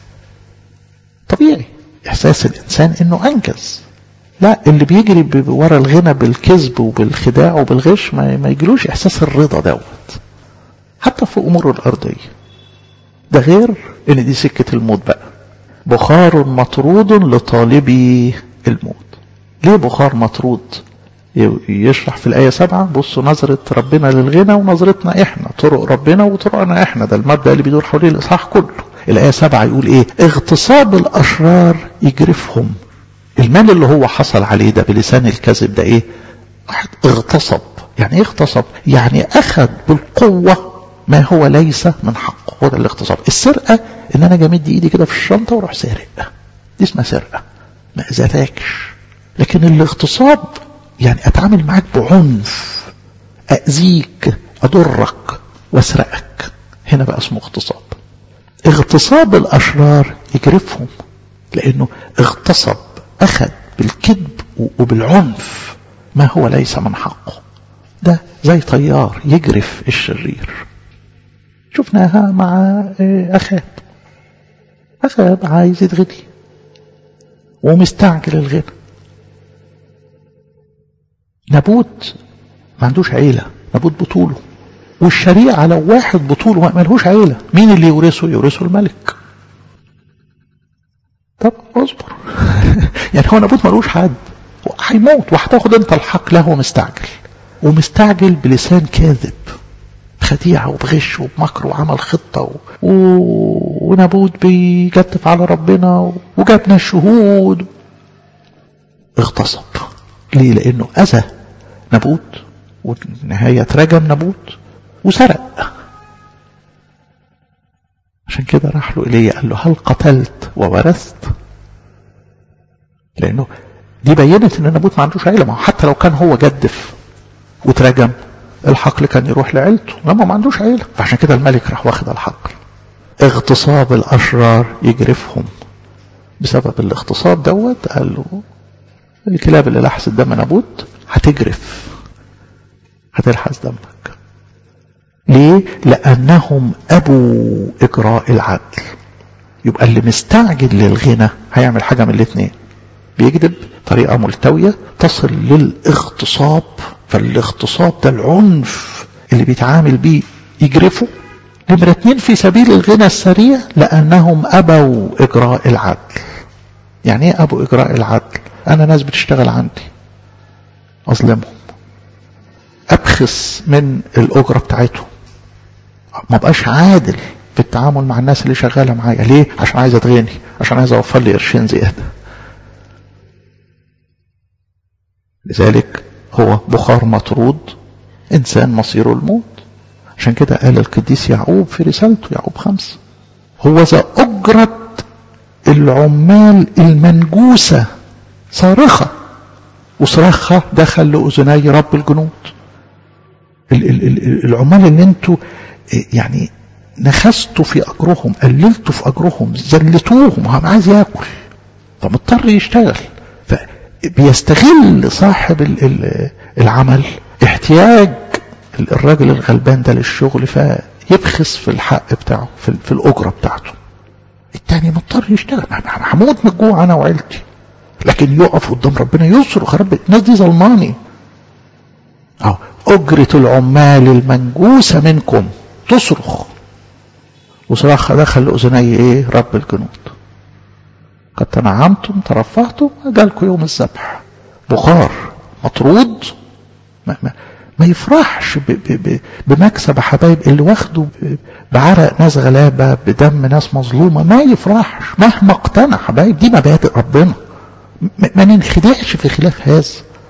Speaker 1: طبيعي إحساس الإنسان إنه أنجز لا اللي بيجري ورا الغنى بالكذب وبالخداع وبالغش ما, ما يجيلوش إحساس الرضا دوت حتى في أموره الأرضية ده غير إن دي سكة الموت بقى بخار مطرود لطالبي الموت ليه بخار مطرود يشرح في الآية سبعة بصوا نظرة ربنا للغنى ونظرتنا إحنا طرق ربنا وطرقنا إحنا ده المبدأ اللي بيدور حوالين الإصحاح كله الآية سبعة يقول إيه اغتصاب الأشرار يجرفهم المال اللي هو حصل عليه ده بلسان الكذب ده إيه واحد اغتصب يعني إيه اغتصب يعني أخذ بالقوة ما هو ليس من حقه هو ده الاغتصاب السرقة إن أنا جمد إيدي كده في الشنطة وأروح سارق دي اسمها سرقة ما أذاتكش لكن الاغتصاب يعني اتعامل معاك بعنف اذيك اضرك واسرقك هنا بقى اسمه اغتصاب اغتصاب الاشرار يجرفهم لانه اغتصب اخذ بالكذب وبالعنف ما هو ليس من حقه ده زي طيار يجرف الشرير شفناها مع اخاب اخاب عايز يتغني ومستعجل الغنى نابوت ما عندوش عيلة نابوت بطوله والشريعة لو واحد بطوله ما لهوش عيلة مين اللي يورثه يورثه الملك طب اصبر يعني هو نابوت ملوش حد هيموت وهتاخد انت الحق له مستعجل ومستعجل بلسان كاذب خديعة وبغش وبمكر وعمل خطة و... و... ونابوت بيجتف على ربنا وجابنا الشهود اغتصب ليه لانه اذى نابوت والنهاية تراجم نابوت وسرق عشان كده راح له إليه قال له هل قتلت وورثت لأنه دي بينت ان نابوت ما عندوش عيلة ما حتى لو كان هو جدف وتراجم الحقل كان يروح لعيلته لما ما عندوش عيلة فعشان كده الملك راح واخد الحقل اغتصاب الأشرار يجرفهم بسبب الاغتصاب دوت قال له الكلاب اللي لحست دم نابوت هتجرف هتلحس دمك ليه لأنهم أبوا إجراء العدل يبقى اللي مستعجل للغنى هيعمل حاجة من الاثنين بيكذب طريقة ملتوية تصل للاغتصاب فالاغتصاب ده العنف اللي بيتعامل بيه يجرفه نمرة اتنين في سبيل الغنى السريع لأنهم أبوا إجراء العدل يعني ايه أبوا إجراء العدل أنا ناس بتشتغل عندي أظلمهم أبخس من الأجرة بتاعتهم ما بقاش عادل في التعامل مع الناس اللي شغالة معايا ليه عشان عايز اتغني عشان عايز اوفر لي قرشين زيادة لذلك هو بخار مطرود انسان مصيره الموت عشان كده قال القديس يعقوب في رسالته يعقوب خمسة هو ذا أجرة العمال المنجوسة صارخة وصراخها دخل لأذني رب الجنود العمال اللي انتوا يعني نخستوا في أجرهم قللتوا في أجرهم زلتوهم هو عايز ياكل فمضطر يشتغل فبيستغل صاحب العمل احتياج الراجل الغلبان ده للشغل فيبخس في الحق بتاعه في, في الأجرة بتاعته التاني مضطر يشتغل هموت من الجوع أنا وعيلتي لكن يقف قدام ربنا يصرخ رب الناس دي ظلماني أو أجرة العمال المنجوسة منكم تصرخ وصراخ دخل لأذني إيه رب الجنود قد تنعمتم ترفعتم جالكم يوم الذبح بخار مطرود ما, ما, ما يفرحش ب ب ب بمكسب حبايب اللي واخده بعرق ناس غلابة بدم ناس مظلومة ما يفرحش مهما اقتنع حبايب دي مبادئ ربنا ما ننخدعش في خلاف هذا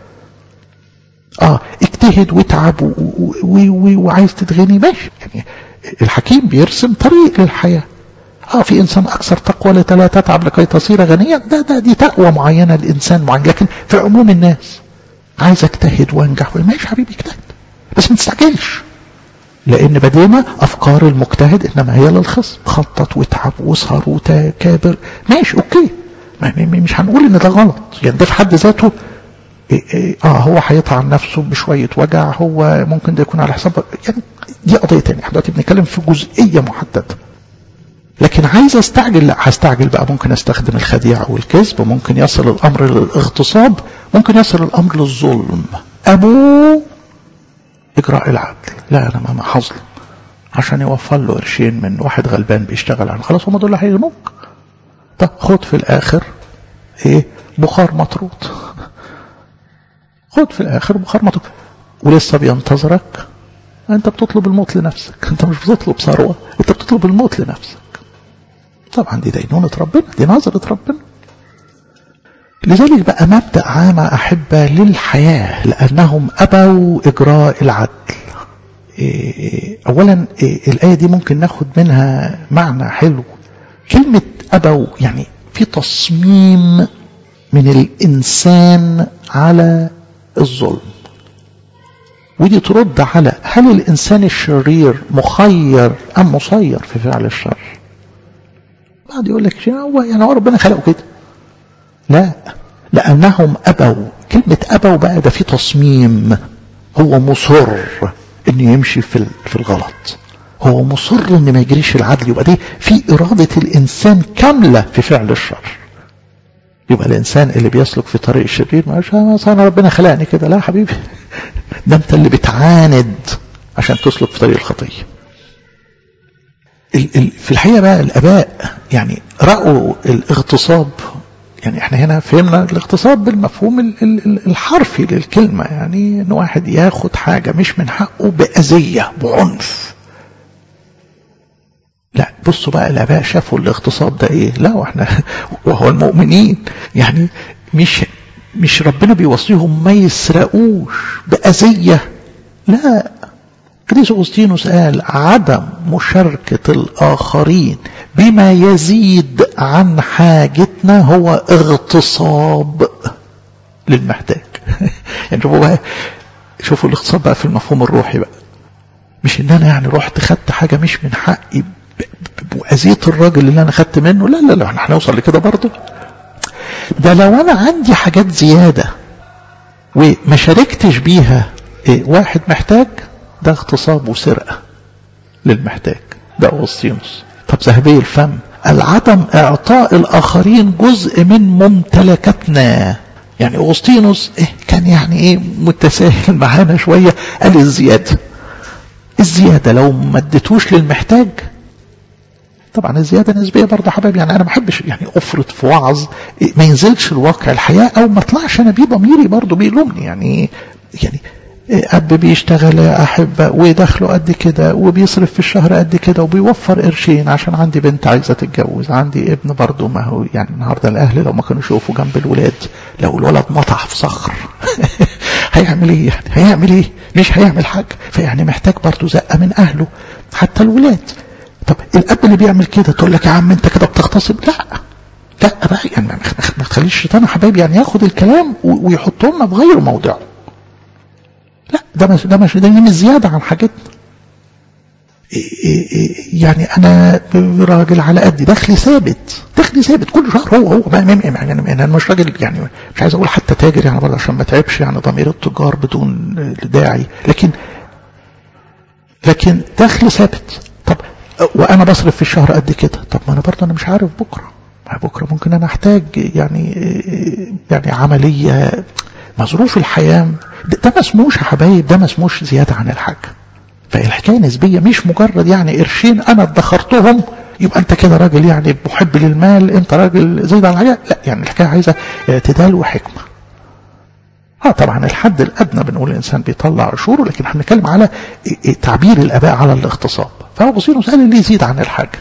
Speaker 1: اه اجتهد واتعب و و و وعايز تتغني ماشي يعني الحكيم بيرسم طريق للحياة اه في انسان اكثر تقوى لا تتعب لكي تصير غنيا ده ده دي تقوى معينة لانسان معين لكن في عموم الناس عايز اجتهد وانجح ماشي حبيبي اجتهد بس ما تستعجلش لان بدينا افكار المجتهد انما هي للخصم خطط واتعب واسهر وتكابر ماشي اوكي مش هنقول ان ده غلط يعني ده في حد ذاته إيه إيه اه هو هيطعن نفسه بشوية وجع هو ممكن ده يكون على حساب يعني دي قضية تانية احنا دلوقتي بنتكلم في جزئية محددة لكن عايز استعجل لا هستعجل بقى ممكن استخدم الخديعة والكذب ممكن يصل الامر للاغتصاب ممكن يصل الامر للظلم ابوه اجراء العدل لا انا ما هظلم عشان يوفر له قرشين من واحد غلبان بيشتغل على خلاص هم دول اللي هيغنوك طب خد في الاخر ايه بخار مطرود خد في الاخر بخار مطرود ولسه بينتظرك انت بتطلب الموت لنفسك انت مش بتطلب ثروه انت بتطلب الموت لنفسك طبعا دي دينونة ربنا دي نظرة ربنا لذلك بقى مبدأ عام أحبة للحياة لأنهم أبوا إجراء العدل أولا الآية دي ممكن ناخد منها معنى حلو كلمة أبوا يعني في تصميم من الإنسان على الظلم ودي ترد على هل الإنسان الشرير مخير أم مسير في فعل الشر بعد يقول لك هو يعني هو ربنا خلقه كده لا لأنهم أبوا كلمة أبوا بقى ده في تصميم هو مصر إنه يمشي في في الغلط هو مصر إن ما يجريش العدل يبقى دي في إرادة الإنسان كاملة في فعل الشر يبقى الإنسان اللي بيسلك في طريق الشرير ما أنا ربنا خلقني كده لا حبيبي ده أنت اللي بتعاند عشان تسلك في طريق الخطيه في الحقيقة بقى الآباء يعني رأوا الاغتصاب يعني احنا هنا فهمنا الاغتصاب بالمفهوم الحرفي للكلمة يعني ان واحد ياخد حاجة مش من حقه بأذية بعنف لا بصوا بقى الآباء شافوا الاغتصاب ده ايه لا واحنا وهو المؤمنين يعني مش مش ربنا بيوصيهم ما يسرقوش بأذية لا قديس أغسطينوس قال عدم مشاركة الآخرين بما يزيد عن حاجتنا هو اغتصاب للمحتاج يعني شوفوا بقى شوفوا الاغتصاب بقى في المفهوم الروحي بقى مش ان انا يعني رحت خدت حاجة مش من حقي وأذيت الراجل اللي انا خدت منه لا لا لا احنا هنوصل لكده برضه ده لو انا عندي حاجات زيادة وما شاركتش بيها إيه واحد محتاج ده اغتصاب وسرقة للمحتاج ده أغسطينوس طب ذهبي الفم العدم إعطاء الآخرين جزء من ممتلكاتنا يعني أغسطينوس إيه كان يعني إيه متساهل معانا شوية قال الزيادة الزيادة لو ما اديتوش للمحتاج طبعا الزيادة نسبية برضه حبايبي يعني أنا ما بحبش يعني أفرط في وعظ ما ينزلش الواقع الحياة أو ما طلعش أنا بيه ضميري برضه بيلومني يعني يعني اب بيشتغل يا احبه ودخله قد كده وبيصرف في الشهر قد كده وبيوفر قرشين عشان عندي بنت عايزه تتجوز عندي ابن برضه ما هو يعني النهارده الاهل لو ما كانوا يشوفوا جنب الولاد لو الولد مطح في صخر هيعمل ايه يعني هيعمل ايه مش هيعمل حاجه فيعني محتاج برضه زقه من اهله حتى الولاد طب الاب اللي بيعمل كده تقول لك يا عم انت كده بتغتصب لا لا بقى يعني ما تخليش الشيطان يا حبايبي يعني ياخد الكلام ويحطه لنا في غير موضعه لا ده مش ده مش ده مش زياده عن حاجتنا يعني انا راجل على قدي دخلي ثابت دخلي ثابت كل شهر هو هو يعني انا مش راجل يعني مش عايز اقول حتى تاجر يعني برضه عشان ما تعبش يعني ضمير التجار بدون داعي لكن لكن دخلي ثابت طب وانا بصرف في الشهر قد كده طب ما انا برضه انا مش عارف بكره بكره ممكن انا احتاج يعني يعني عمليه مظروف الحياه ده ما اسموش يا حبايب ده ما اسموش زياده عن الحاجه فالحكايه نسبيه مش مجرد يعني قرشين انا ادخرتهم يبقى انت كده راجل يعني محب للمال انت راجل زايد على الحاجه لا يعني الحكايه عايزه اعتدال وحكمه اه طبعا الحد الادنى بنقول الانسان بيطلع عشوره لكن احنا بنتكلم على تعبير الاباء على الاغتصاب فاغسطينوس قال اللي يزيد عن الحاجه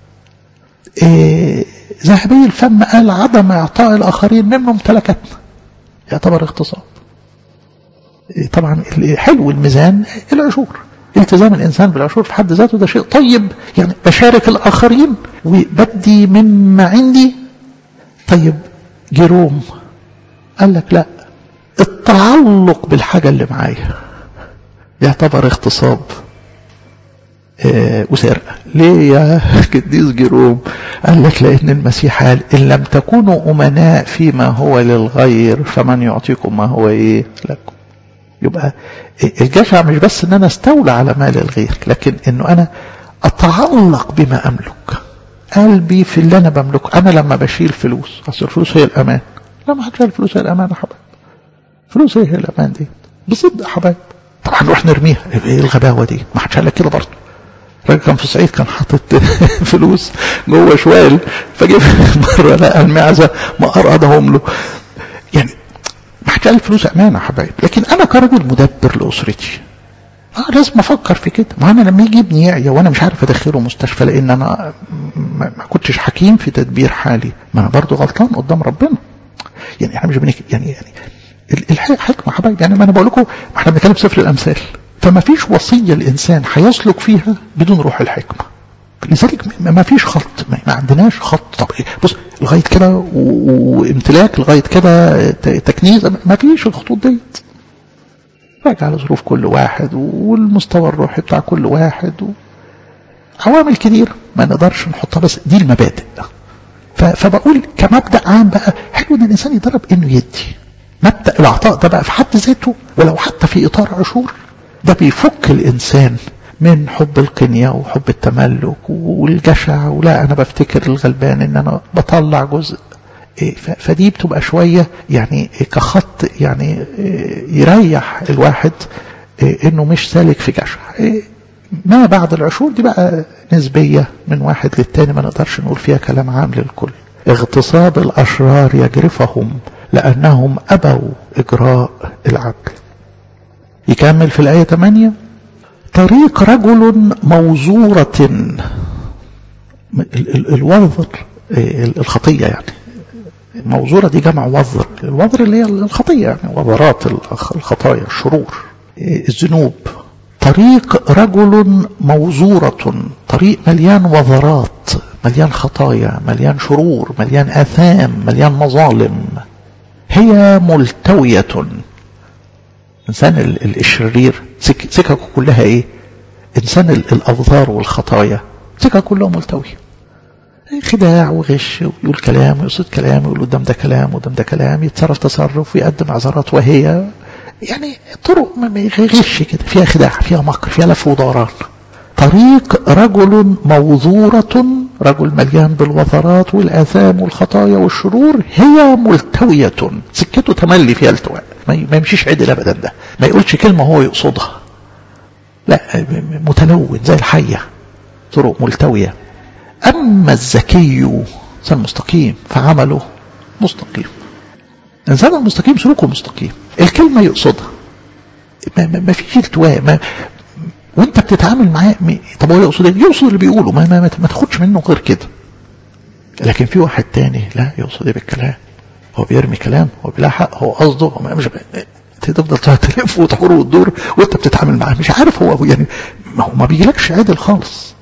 Speaker 1: إيه ذهبي الفم قال عدم اعطاء الاخرين من ممتلكاتنا يعتبر اغتصاب إيه طبعا حلو الميزان العشور التزام الانسان بالعشور في حد ذاته ده شيء طيب يعني بشارك الاخرين وبدي مما عندي طيب جيروم قال لك لا التعلق بالحاجه اللي معايا يعتبر اغتصاب وسرقة ليه يا قديس جيروم قال لك لأن المسيح قال إن لم تكونوا أمناء فيما هو للغير فمن يعطيكم ما هو إيه لكم يبقى الجشع مش بس ان انا استولى على مال الغير لكن انه انا اتعلق بما املك قلبي في اللي انا بملكه انا لما بشيل فلوس اصل الفلوس هي الامان لما هتشيل الفلوس هي الامان يا حبايب الفلوس هي الامان دي بصدق يا حبايب طبعا نروح نرميها ايه الغباوه دي ما حدش قال لك كده برضه الراجل كان في الصعيد كان حاطط فلوس جوه شوال فجه مره لقى المعزه مقرضهم له يعني ما حدش قال الفلوس امانه يا حبايب لكن انا كراجل مدبر لاسرتي اه لازم افكر في كده ما انا لما يجي ابني يعيا وانا مش عارف ادخله مستشفى لان انا ما كنتش حكيم في تدبير حالي ما انا برضه غلطان قدام ربنا يعني احنا مش بنك يعني يعني الحكمه حبايب يعني ما انا بقول لكم احنا بنتكلم سفر الامثال فما فيش وصيه الانسان هيسلك فيها بدون روح الحكمه لذلك ما فيش خط ما عندناش خط طب بص لغايه كده وامتلاك لغايه كده تكنيز ما فيش الخطوط ديت راجع على ظروف كل واحد والمستوى الروحي بتاع كل واحد و... عوامل كتير ما نقدرش نحطها بس دي المبادئ فبقول كمبدا عام بقى حلو ان الانسان يدرب انه يدي مبدا العطاء ده بقى في حد ذاته ولو حتى في اطار عشور ده بيفك الانسان من حب القنية وحب التملك والجشع ولا أنا بفتكر الغلبان إن أنا بطلع جزء فدي بتبقى شوية يعني كخط يعني يريح الواحد إنه مش سالك في جشع ما بعد العشور دي بقى نسبية من واحد للتاني ما نقدرش نقول فيها كلام عام للكل اغتصاب الأشرار يجرفهم لأنهم أبوا إجراء العدل يكمل في الآية 8 طريق رجل موزورة الوذر الخطية يعني موزورة دي جمع وذر الوذر اللي هي الخطية يعني وذرات الخطايا الشرور الذنوب طريق رجل موزورة طريق مليان وذرات مليان خطايا مليان شرور مليان آثام مليان مظالم هي ملتوية الإنسان الشرير سككه كلها إيه إنسان الأوضار والخطايا سككه كلها ملتوية خداع وغش ويقول كلام ويقصد كلام ويقول قدام ده كلام وقدام ده كلام يتصرف تصرف ويقدم اعذارات وهي يعني طرق غش كده فيها خداع فيها مكر فيها لف ودوران طريق رجل موذورة رجل مليان بالوثرات والآثام والخطايا والشرور هي ملتوية سكته تملي فيها التواء ما يمشيش عدل أبدا ده ما يقولش كلمة هو يقصدها لا متلون زي الحية طرق ملتوية أما الذكي إنسان مستقيم فعمله مستقيم الإنسان المستقيم سلوكه مستقيم الكلمة يقصدها
Speaker 2: ما, ما, ما فيش التواء ما وانت بتتعامل معاه طب هو يقصد ايه؟ يقصد اللي بيقوله ما, ما, ما, ما تاخدش منه غير كده لكن في واحد تاني لا يقصد ايه بالكلام هو بيرمي كلام هو بلا حق هو قصده هو مش تفضل تلف وتحور وتدور وانت بتتعامل معاه مش عارف هو يعني ما هو ما بيجيلكش عادل خالص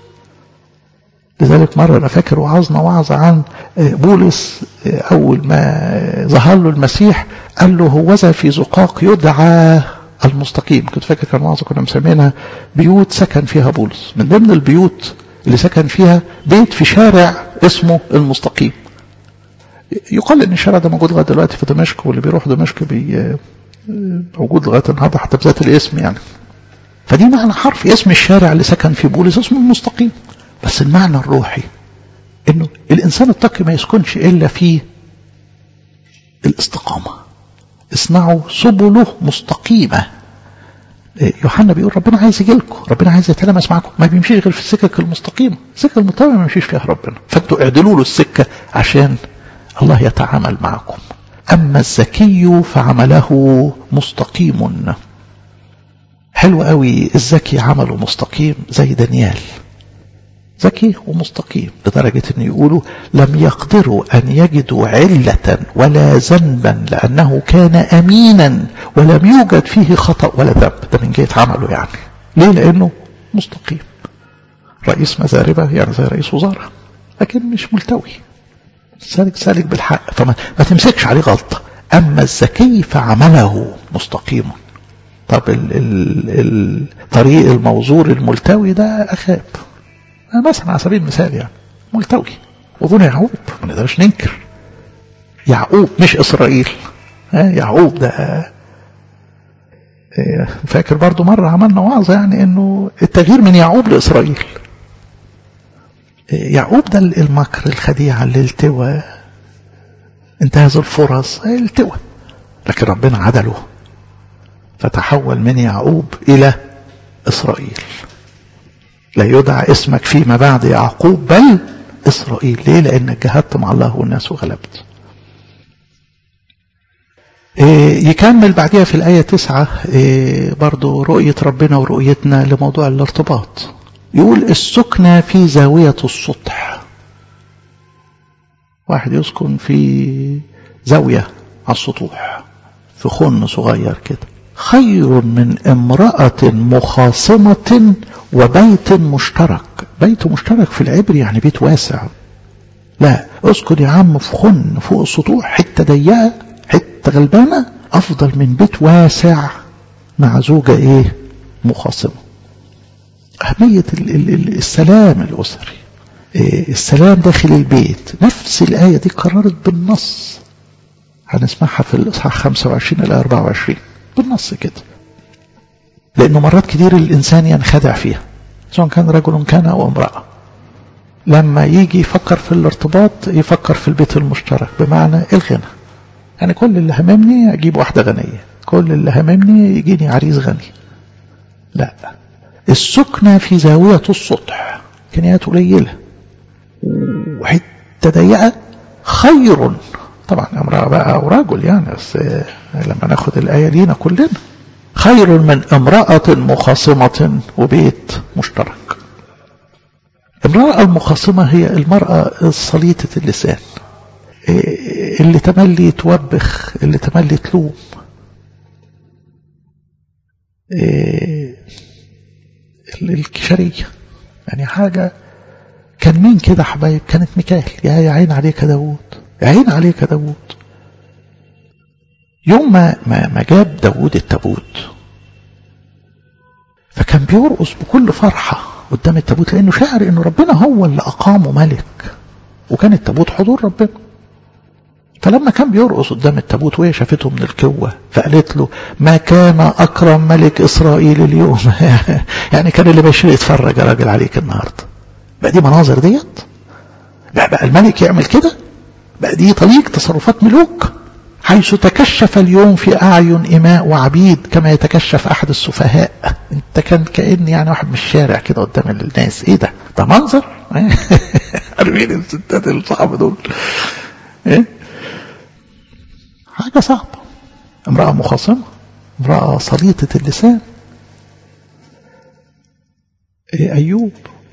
Speaker 2: لذلك مرة أنا فاكر وعظنا وعظ عن بولس أول ما ظهر له المسيح قال له هوذا في زقاق يدعى المستقيم كنت فاكر كان وعظة كنا مسمينها بيوت سكن فيها بولس من ضمن البيوت اللي سكن فيها بيت في شارع اسمه المستقيم يقال ان الشارع ده موجود لغايه دلوقتي في دمشق واللي بيروح دمشق بي موجود لغايه النهارده حتى بذات الاسم يعني فدي معنى حرفي اسم الشارع اللي سكن فيه بولس اسمه المستقيم بس المعنى الروحي انه الانسان التقي ما يسكنش الا في الاستقامه اصنعوا سبله مستقيمه يوحنا بيقول ربنا عايز يجي لكم ربنا عايز يتلمس معكم ما بيمشيش غير في السكك المستقيمه السكه المستقيمه ما يمشيش فيها ربنا فانتوا اعدلوا له السكه عشان الله يتعامل معكم اما الذكي فعمله مستقيم حلو قوي الذكي عمله مستقيم زي دانيال ذكي ومستقيم لدرجة أن يقولوا لم يقدروا أن يجدوا علة ولا ذنبا لأنه كان أمينا ولم يوجد فيه خطأ ولا ذنب ده من جهة عمله يعني ليه لأنه مستقيم رئيس مزاربة يعني زي رئيس وزارة لكن مش ملتوي سالك سالك بالحق فما ما تمسكش عليه غلطة أما الذكي فعمله مستقيم طب ال ال الطريق الموزور الملتوي ده أخاب مثلا على سبيل المثال يعني ملتوي وظن يعقوب ما نقدرش ننكر يعقوب مش إسرائيل يعقوب ده فاكر برضو مرة عملنا وعظة يعني انه التغيير من يعقوب لإسرائيل يعقوب ده المكر الخديعة الالتوى انتهز الفرص التوى لكن ربنا عدله فتحول من يعقوب إلى إسرائيل لا يدعى اسمك فيما بعد يعقوب بل إسرائيل ليه لأنك جهدت مع الله والناس وغلبت إيه يكمل بعدها في الآية تسعة إيه برضو رؤية ربنا ورؤيتنا لموضوع الارتباط يقول السكنة في زاوية السطح واحد يسكن في زاوية على السطوح في خن صغير كده خير من امرأة مخاصمة وبيت مشترك بيت مشترك في العبر يعني بيت واسع لا اسكن يا عم في خن فوق السطوح حتة ضيقة حتة غلبانة أفضل من بيت واسع مع زوجة إيه مخاصمة أهمية السلام الأسري إيه السلام داخل البيت نفس الآية دي قررت بالنص هنسمعها في الإصحاح 25 إلى 24 بالنص كده لأنه مرات كتير الإنسان ينخدع فيها سواء كان رجل كان أو امرأة لما يجي يفكر في الارتباط يفكر في البيت المشترك بمعنى الغنى يعني كل اللي هممني أجيب واحدة غنية كل اللي هممني يجيني عريس غني لا السكنة في زاوية السطح إمكانيات قليلة وحتة ضيقة خير طبعا امرأة بقى أو رجل يعني بس لما ناخد الآية لينا كلنا خير من امرأة مخاصمة وبيت مشترك المرأة المخاصمة هي المرأة الصليطة اللسان اللي تملي توبخ اللي تملي تلوم الكشرية يعني حاجة كان مين كده حبايب كانت ميكال يا يا عين عليك يا داوود يا عين عليك يا داوود يوم ما ما, ما جاب داوود التابوت فكان بيرقص بكل فرحة قدام التابوت لأنه شاعر إنه ربنا هو اللي أقامه ملك وكان التابوت حضور ربنا فلما كان بيرقص قدام التابوت وهي شافته من الكوة فقالت له ما كان أكرم ملك إسرائيل اليوم يعني كان اللي بيشير يتفرج يا راجل عليك النهاردة بقى دي مناظر ديت بقى, بقى الملك يعمل كده بقى دي طريق تصرفات ملوك حيث تكشف اليوم في أعين إماء وعبيد كما يتكشف أحد السفهاء انت كان كأن يعني واحد من الشارع كده قدام الناس ايه ده ده منظر عارفين الستات الصعبة دول ايه حاجة صعبة امرأة مخاصمة امرأة صليطة اللسان أيوب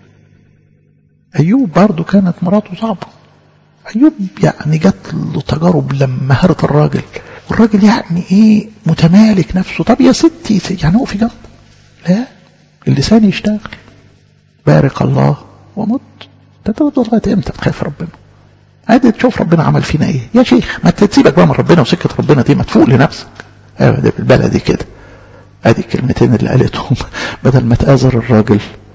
Speaker 2: أيوب برضه كانت مراته صعبة أيوب يعني جات له تجارب لما هرت الراجل والراجل يعني إيه متمالك نفسه طب يا ستي يعني هو في جنب لا اللسان يشتغل بارك الله ومت تتوضى لغاية امتى تخاف ربنا عادي تشوف ربنا عمل فينا ايه يا شيخ ما تسيبك بقى من ربنا وسكة ربنا دي ما تفوق لنفسك ايوه ده بالبلدي كده ادي الكلمتين اللي قالتهم بدل ما تآزر الراجل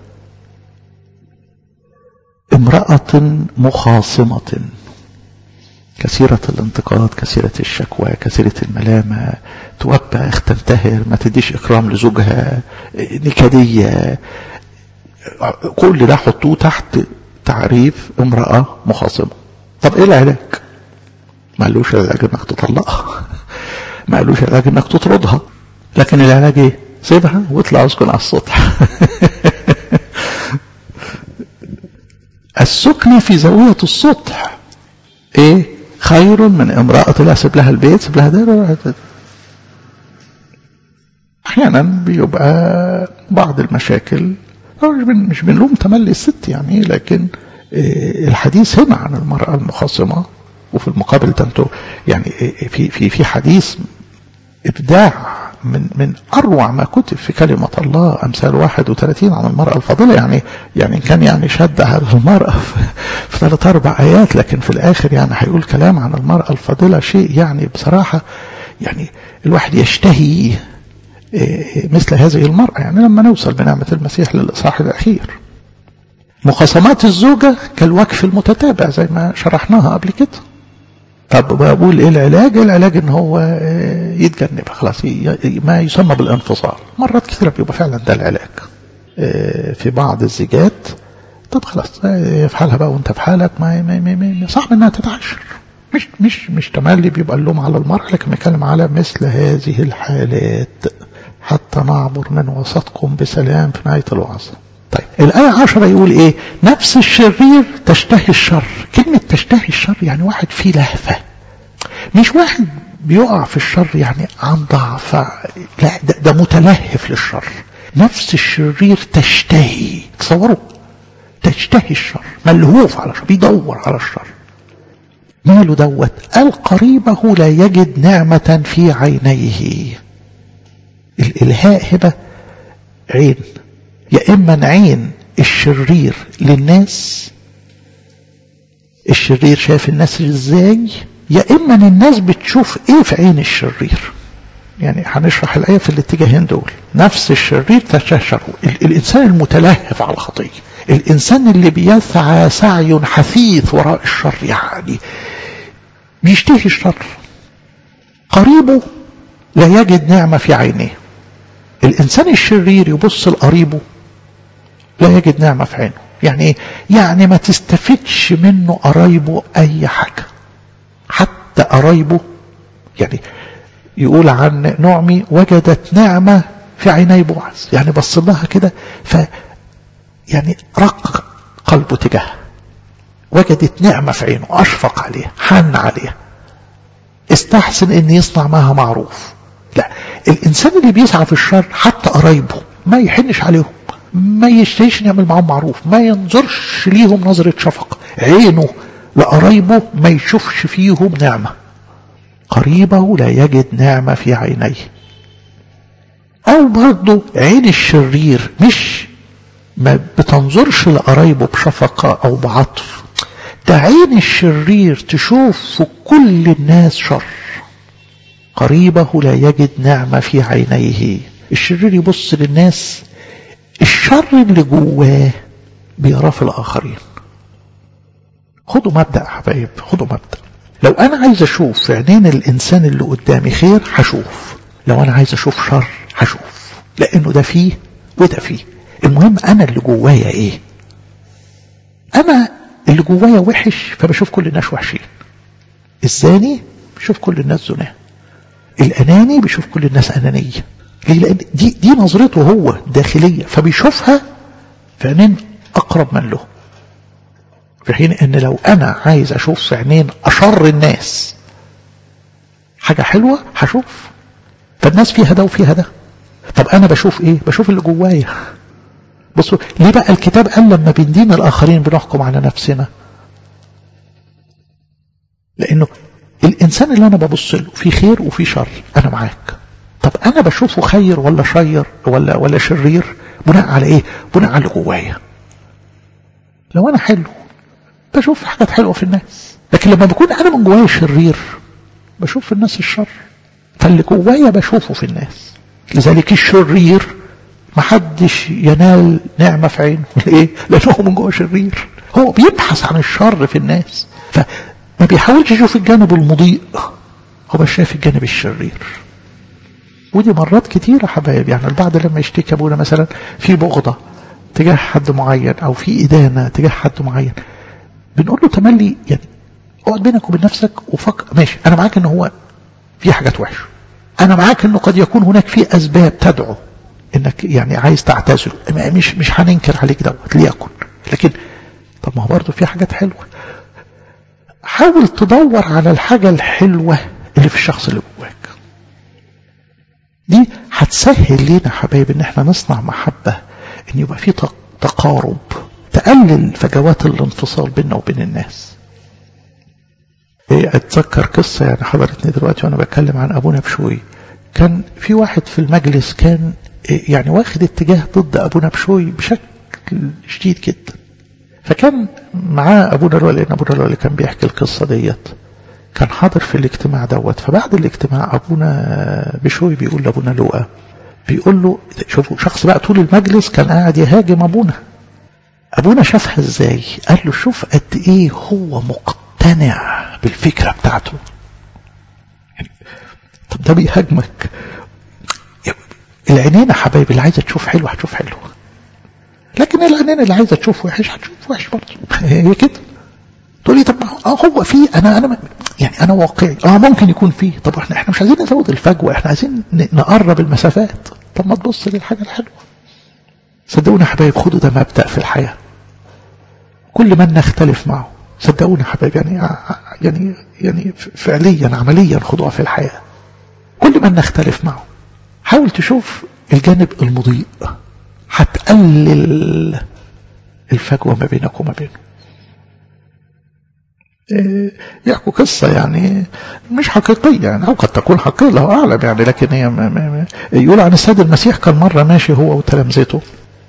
Speaker 2: امرأة مخاصمة كثيرة الانتقاد كثيرة الشكوى كثيرة الملامة توبخ تنتهر ما تديش إكرام لزوجها نكدية كل ده حطوه تحت تعريف امرأة مخاصمة طب ايه العلاج ما قالوش العلاج انك تطلقها ما قالوش العلاج انك تطردها لكن العلاج ايه سيبها واطلع اسكن على السطح السكن في زاوية السطح ايه خير من امرأة لا سيب لها البيت سيب لها دار احيانا بيبقى بعض المشاكل مش بنلوم تملي الست يعني لكن الحديث هنا عن المرأة المخاصمة وفي المقابل تنتو يعني في في في حديث ابداع من من اروع ما كتب في كلمه الله امثال 31 عن المراه الفاضله يعني يعني كان يعني شد على المراه في ثلاث اربع ايات لكن في الاخر يعني هيقول كلام عن المراه الفاضله شيء يعني بصراحه يعني الواحد يشتهي مثل هذه المرأة يعني لما نوصل بنعمة المسيح للإصحاح الأخير مخاصمات الزوجة كالوقف المتتابع زي ما شرحناها قبل كده طب بقول ايه العلاج العلاج ان هو يتجنبها خلاص ما يسمى بالانفصال مرات كثيرة بيبقى فعلا ده العلاج في بعض الزيجات طب خلاص في حالها بقى وانت في حالك ما, ما, ما, ما صعب انها تتعشر مش مش مش تملي بيبقى اللوم على المرأة لكن بيتكلم على مثل هذه الحالات حتى نعبر من وسطكم بسلام في نهاية الوعظ طيب الآية عشرة يقول إيه نفس الشرير تشتهي الشر كلمة تشتهي الشر يعني واحد فيه لهفة مش واحد بيقع في الشر يعني عن ضعف لا ده, ده متلهف للشر نفس الشرير تشتهي تصوروا تشتهي الشر ملهوف على الشر بيدور على الشر ماله دوت قال قريبه لا يجد نعمة في عينيه الإلهاء هبة عين يا إما نعين الشرير للناس الشرير شايف الناس ازاي يا إما ان الناس بتشوف ايه في عين الشرير يعني هنشرح الآية في الاتجاهين دول نفس الشرير تشهر الإنسان المتلهف على الخطية الإنسان اللي بيسعى سعي حثيث وراء الشر يعني بيشتهي الشر قريبه لا يجد نعمة في عينيه الإنسان الشرير يبص لقريبه لا يجد نعمة في عينه يعني ايه؟ يعني ما تستفدش منه قرايبه أي حاجة حتى قرايبه يعني يقول عن نعمي وجدت نعمة في عيني بوعز يعني بص لها كده ف يعني رق قلبه تجاهها وجدت نعمة في عينه أشفق عليها حن عليها استحسن ان يصنع معها معروف لا الانسان اللي بيسعى في الشر حتى قرايبه ما يحنش عليهم ما يشتهيش يعمل معاهم معروف ما ينظرش ليهم نظرة شفقة عينه لقرايبه ما يشوفش فيهم نعمة قريبه لا يجد نعمة في عينيه أو برضه عين الشرير مش ما بتنظرش لقرايبه بشفقة أو بعطف ده عين الشرير تشوف في كل الناس شر قريبه لا يجد نعمة في عينيه الشرير يبص للناس الشر اللي جواه بيراه في الآخرين خدوا مبدأ يا حبايب خدوا مبدأ لو أنا عايز أشوف في عينين الإنسان اللي قدامي خير هشوف لو أنا عايز أشوف شر هشوف لأنه ده فيه وده فيه المهم أنا اللي جوايا إيه أنا اللي جوايا وحش فبشوف كل الناس وحشين الزاني بيشوف كل الناس زناه الأناني بيشوف كل الناس أنانية ليه لأن دي, دي نظرته هو داخلية فبيشوفها في عينين أقرب من له في حين أن لو أنا عايز أشوف في عينين أشر الناس حاجة حلوة هشوف فالناس فيها ده وفيها ده طب انا بشوف ايه بشوف اللي جوايا بصوا ليه بقى الكتاب قال لما بندين الاخرين بنحكم على نفسنا لانه الانسان اللي انا ببص له في خير وفي شر انا معاك طب انا بشوفه خير ولا شير ولا ولا شرير بناء على ايه بناء على اللي جوايا لو انا حلو بشوف حاجات حلوه في الناس لكن لما بكون انا من جوايا شرير بشوف في الناس الشر فاللي جوايا بشوفه في الناس لذلك الشرير محدش ينال نعمة في عينه ليه؟ لأنه هو من جوه شرير هو بيبحث عن الشر في الناس فما بيحاولش يشوف الجانب المضيء هو بس شايف الجانب الشرير ودي مرات كتيرة حبايب يعني البعض لما يشتكي أبونا مثلا في بغضة تجاه حد معين أو في إدانة تجاه حد معين بنقول له تملي يعني اقعد بينك وبين نفسك وفكر ماشي أنا معاك إن هو في حاجات وحشة أنا معاك إنه قد يكون هناك في أسباب تدعو إنك يعني عايز تعتزله مش مش هننكر عليك دوت ليكن لكن طب ما هو برضه في حاجات حلوة حاول تدور على الحاجة الحلوة اللي في الشخص اللي جواك دي هتسهل لينا حبايب ان احنا نصنع محبة ان يبقى في تقارب تقلل فجوات الانفصال بيننا وبين الناس اتذكر قصة يعني حضرتني دلوقتي وانا بتكلم عن ابونا بشوي كان في واحد في المجلس كان يعني واخد اتجاه ضد ابونا بشوي بشكل شديد جدا فكان معاه ابونا الولي لان ابونا الولي كان بيحكي القصة ديت كان حاضر في الاجتماع دوت فبعد الاجتماع ابونا بشوي بيقول لابونا لوقا بيقول له شوفوا شخص بقى طول المجلس كان قاعد يهاجم ابونا ابونا شافها ازاي قال له شوف قد ايه هو مقتنع بالفكره بتاعته يعني طب ده بيهاجمك العينين يا حبايبي اللي عايزه تشوف حلو هتشوف حلو لكن العينين اللي عايزه تشوف وحش هتشوف وحش برضه هي كده تقول لي طب هو في انا انا يعني انا واقعي اه ممكن يكون فيه طب احنا احنا مش عايزين نزود الفجوه احنا عايزين نقرب المسافات طب ما تبص للحاجه الحلوه صدقوني يا حبايب خدوا ده مبدا في الحياه كل من نختلف معه صدقوني يا حبايب يعني يعني يعني فعليا عمليا خدوها في الحياه كل من نختلف معه حاول تشوف الجانب المضيء هتقلل الفجوه ما بينك وما بينه يحكوا قصة يعني مش حقيقية يعني أو قد تكون حقيقية الله أعلم يعني لكن هي ما ما ما يقول عن السيد المسيح كان مرة ماشي هو وتلامذته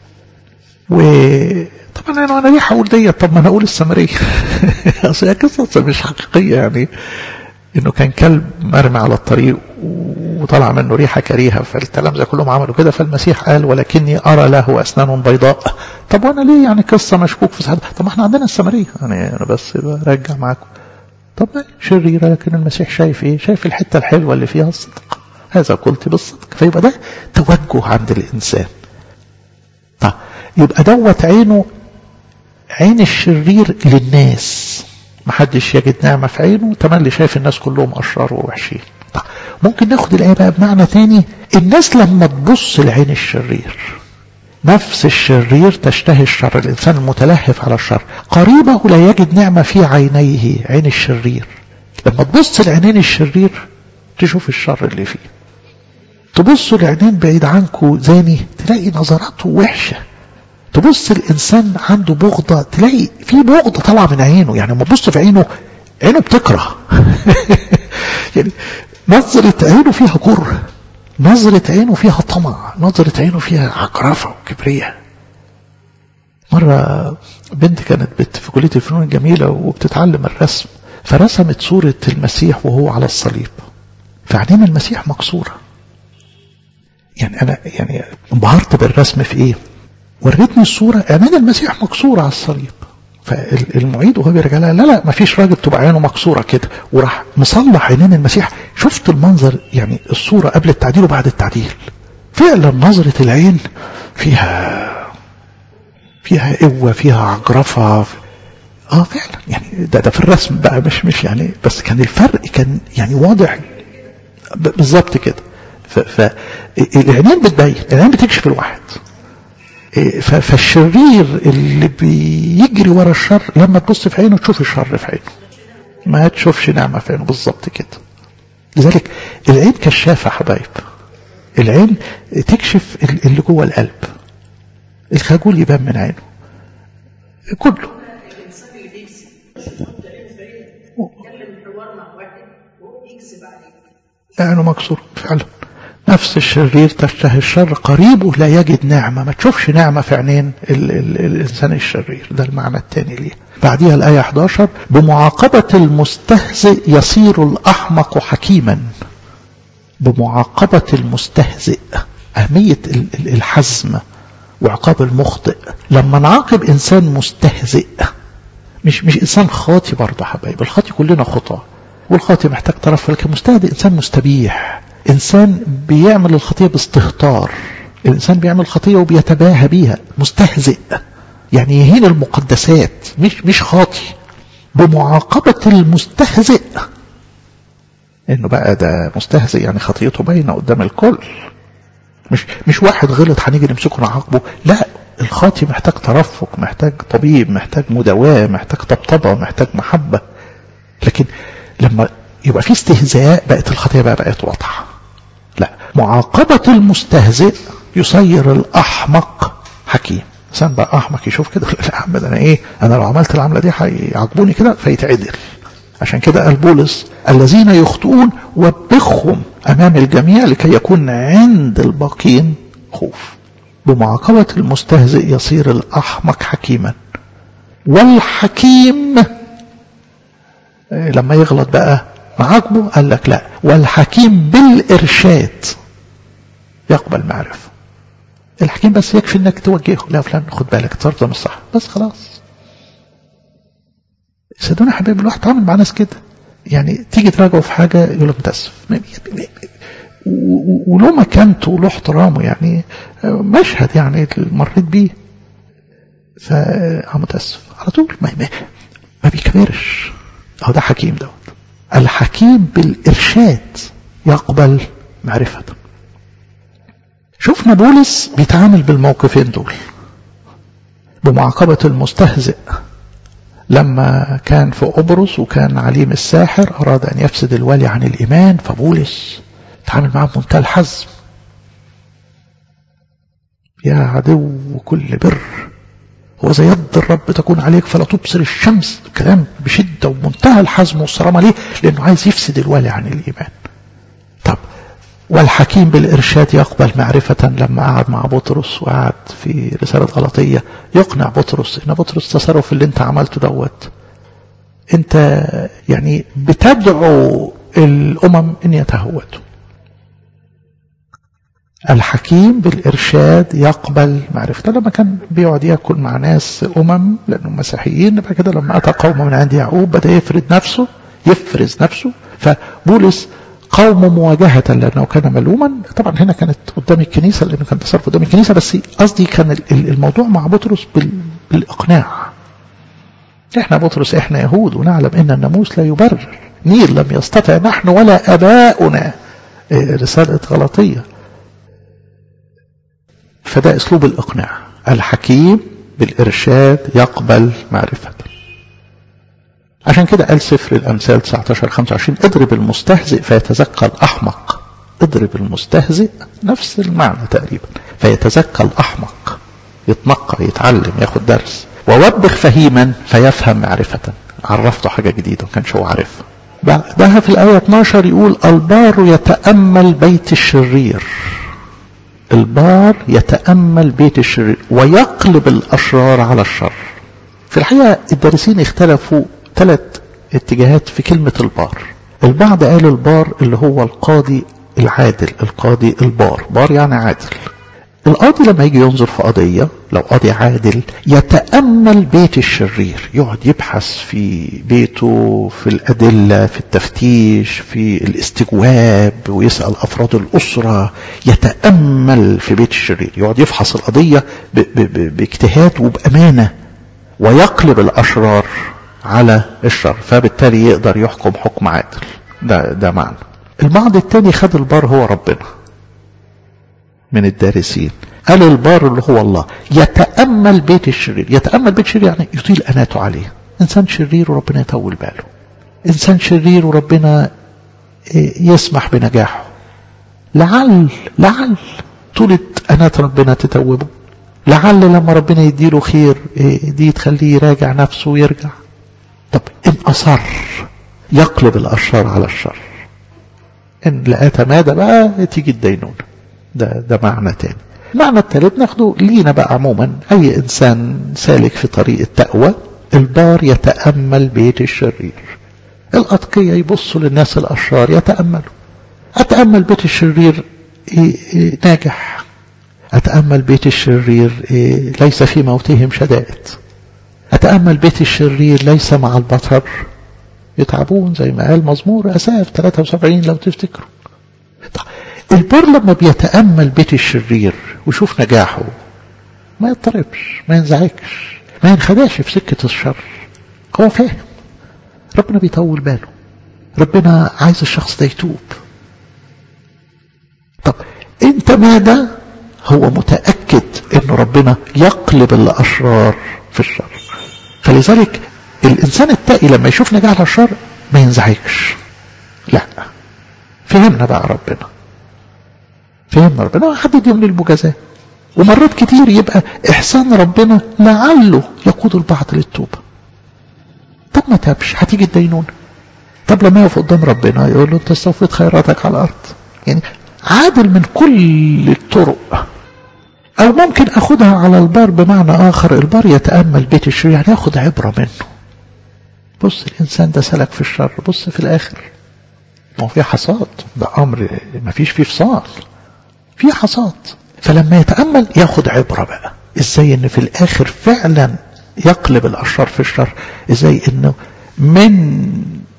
Speaker 2: وطبعا أنا أنا ليه هقول ديت طب ما أنا أقول السامرية أصل هي قصة مش حقيقية يعني إنه كان كلب مرمي على الطريق وطلع منه ريحة كريهة فالتلامذة كلهم عملوا كده فالمسيح قال ولكني أرى له أسنان بيضاء طب وأنا ليه يعني قصة مشكوك في صحتها طب ما احنا عندنا السامرية يعني أنا بس برجع معاكم طب شريرة لكن المسيح شايف إيه شايف الحتة الحلوة اللي فيها الصدق هذا قلت بالصدق فيبقى ده توجه عند الإنسان طب يبقى دوت عينه عين الشرير للناس محدش يجد نعمة في عينه تملي شايف الناس كلهم أشرار ووحشين طيب ممكن ناخد الآية بقى بمعنى تاني الناس لما تبص لعين الشرير نفس الشرير تشتهي الشر الإنسان المتلهف على الشر قريبه لا يجد نعمة في عينيه عين الشرير لما تبص لعينين الشرير تشوف الشر اللي فيه تبص لعينين بعيد عنكو زاني تلاقي نظراته وحشة تبص الإنسان عنده بغضة تلاقي في بغضة طالعة من عينه يعني لما تبص في عينه عينه بتكره يعني نظرة عينه فيها كره نظرة عينه فيها طمع نظرة عينه فيها عقرفة وكبرية مرة بنت كانت بت في كلية الفنون الجميلة وبتتعلم الرسم فرسمت صورة المسيح وهو على الصليب فعينين المسيح مكسورة يعني أنا يعني انبهرت بالرسم في إيه وريتني الصورة عينين المسيح مكسورة على الصليب فالمعيد وهو بيرجع لها لا لا ما فيش راجل تبقى عينه مكسوره كده وراح مصلح عينين المسيح شفت المنظر يعني الصوره قبل التعديل وبعد التعديل فعلا نظره العين فيها فيها قوه فيها عجرفه اه فعلا يعني ده ده في الرسم بقى مش مش يعني بس كان الفرق كان يعني واضح بالظبط كده فالعينين بتبين العين بتكشف الواحد فالشرير اللي بيجري ورا الشر لما تبص في عينه تشوف الشر في عينه ما تشوفش نعمة في عينه بالظبط كده لذلك العين كشافة حبايب العين تكشف اللي جوه القلب الخجول يبان من عينه كله
Speaker 3: الانسان اللي بيكذب يتكلم حوار مع واحد وهو بيكذب عليك
Speaker 2: عينه مكسور فعلا نفس الشرير تشتهي الشر قريبه لا يجد نعمة ما تشوفش نعمة في عينين ال ال الإنسان الشرير ده المعنى الثاني ليه بعديها الآية 11 بمعاقبة المستهزئ يصير الأحمق حكيما بمعاقبة المستهزئ أهمية الحزم وعقاب المخطئ لما نعاقب إنسان مستهزئ مش مش إنسان خاطي برضه حبايب الخاطي كلنا خطأ والخاطي محتاج طرف لكن مستهزئ إنسان مستبيح إنسان بيعمل الخطية باستهتار الإنسان بيعمل خطية وبيتباهى بيها مستهزئ يعني يهين المقدسات مش مش خاطي بمعاقبة المستهزئ انه بقى ده مستهزئ يعني خطيته باينه قدام الكل مش مش واحد غلط هنيجي نمسكه نعاقبه لا الخاطي محتاج ترفق محتاج طبيب محتاج مداواة محتاج طبطبة محتاج محبة لكن لما يبقى في استهزاء بقت الخطية بقى بقت واضحة لا معاقبة المستهزئ يصير الأحمق حكيم انسان بقى احمق يشوف كده لا يا عم ده انا ايه انا لو عملت العمله دي هيعاقبوني كده فيتعدل عشان كده قال بولس الذين يخطئون وبخهم امام الجميع لكي يكون عند الباقين خوف بمعاقبة المستهزئ يصير الأحمق حكيما والحكيم لما يغلط بقى معاقبه قال لك لا والحكيم بالإرشاد يقبل معرفة الحكيم بس يكفي انك توجهه لا فلان خد بالك تصرف ده مش صح بس خلاص صدقوني يا حبايبي الواحد عامل مع ناس كده يعني تيجي تراجعه في حاجه يقول لك متاسف وله مكانته وله احترامه يعني مشهد يعني مريت بيه فمتاسف على طول ما, ما, ما بيكبرش اهو ده حكيم دوت الحكيم بالارشاد يقبل معرفه شفنا بولس بيتعامل بالموقفين دول بمعاقبة المستهزئ لما كان في قبرص وكان عليم الساحر أراد أن يفسد الوالي عن الإيمان فبولس تعامل معاه بمنتهى الحزم يا عدو كل بر هو زي يد الرب تكون عليك فلا تبصر الشمس كلام بشدة ومنتهى الحزم والصرامة ليه لأنه عايز يفسد الوالي عن الإيمان طب والحكيم بالإرشاد يقبل معرفة لما قعد مع بطرس وقعد في رسالة غلطية يقنع بطرس إن بطرس تصرف اللي انت عملته دوت انت يعني بتدعو الأمم إن يتهودوا الحكيم بالإرشاد يقبل معرفة لما كان بيقعد يأكل مع ناس أمم لأنهم مسيحيين بعد كده لما أتى قوم من عند يعقوب بدأ يفرد نفسه يفرز نفسه فبولس قوم مواجهة لأنه كان ملوما طبعا هنا كانت قدام الكنيسة لأنه كان تصرف قدام الكنيسة بس قصدي كان الموضوع مع بطرس بالإقناع احنا بطرس احنا يهود ونعلم ان الناموس لا يبرر نير لم يستطع نحن ولا اباؤنا رسالة غلطية فده اسلوب الاقناع الحكيم بالارشاد يقبل معرفة عشان كده قال سفر الامثال 19 25 اضرب المستهزئ فيتزكى الاحمق اضرب المستهزئ نفس المعنى تقريبا فيتزكى الاحمق يتنقى يتعلم ياخد درس ووبخ فهيما فيفهم معرفة عرفته حاجة جديدة ما كانش هو عارفها بعدها في الآية 12 يقول البار يتأمل بيت الشرير البار يتأمل بيت الشرير ويقلب الأشرار على الشر في الحقيقة الدارسين اختلفوا ثلاث اتجاهات في كلمة البار البعض قال البار اللي هو القاضي العادل القاضي البار بار يعني عادل القاضي لما يجي ينظر في قضية لو قاضي عادل يتأمل بيت الشرير يقعد يبحث في بيته في الأدلة في التفتيش في الاستجواب ويسأل أفراد الأسرة يتأمل في بيت الشرير يقعد يفحص القضية ب ب ب باجتهاد وبأمانة ويقلب الأشرار على الشر فبالتالي يقدر يحكم حكم عادل ده, ده معنى البعض التاني خد البار هو ربنا من الدارسين قال البار اللي هو الله يتأمل بيت الشرير يتأمل بيت الشرير يعني يطيل أناته عليه إنسان شرير وربنا يطول باله إنسان شرير وربنا يسمح بنجاحه لعل لعل طولة أنات ربنا تتوبه لعل لما ربنا يديله خير دي تخليه يراجع نفسه ويرجع طب إن أصر يقلب الأشرار على الشر إن لقى تمادى بقى تيجي الدينونة ده, ده معنى تاني المعنى الثالث ناخده لينا بقى عموما أي إنسان سالك في طريق التقوى البار يتأمل بيت الشرير الأتقية يبصوا للناس الأشرار يتأملوا أتأمل بيت الشرير إيه إيه ناجح أتأمل بيت الشرير إيه ليس في موتهم شدائد أتأمل بيت الشرير ليس مع البطر يتعبون زي ما قال مزمور أساف 73 لو تفتكروا البر لما بيتأمل بيت الشرير ويشوف نجاحه ما يضطربش ما ينزعجش ما ينخدعش في سكة الشر هو فاهم ربنا بيطول باله ربنا عايز الشخص ده يتوب طب انت ماذا هو متأكد ان ربنا يقلب الاشرار في الشر فلذلك الانسان التقي لما يشوف نجاح الاشرار ما ينزعجش لا فهمنا بقى ربنا فهمنا ربنا حدد يوم للمجازاة ومرات كتير يبقى احسان ربنا لعله يقود البعض للتوبة طب ما تابش هتيجي الدينونة طب لما يقف قدام ربنا يقول له انت استوفيت خيراتك على الارض يعني عادل من كل الطرق او ممكن اخدها على البار بمعنى اخر البار يتامل بيت الشرير يعني ياخد عبره منه بص الانسان ده سلك في الشر بص في الاخر ما هو في حصاد ده امر ما فيش فيه فصال في حصاد فلما يتامل ياخد عبره بقى ازاي ان في الاخر فعلا يقلب الاشرار في الشر ازاي انه من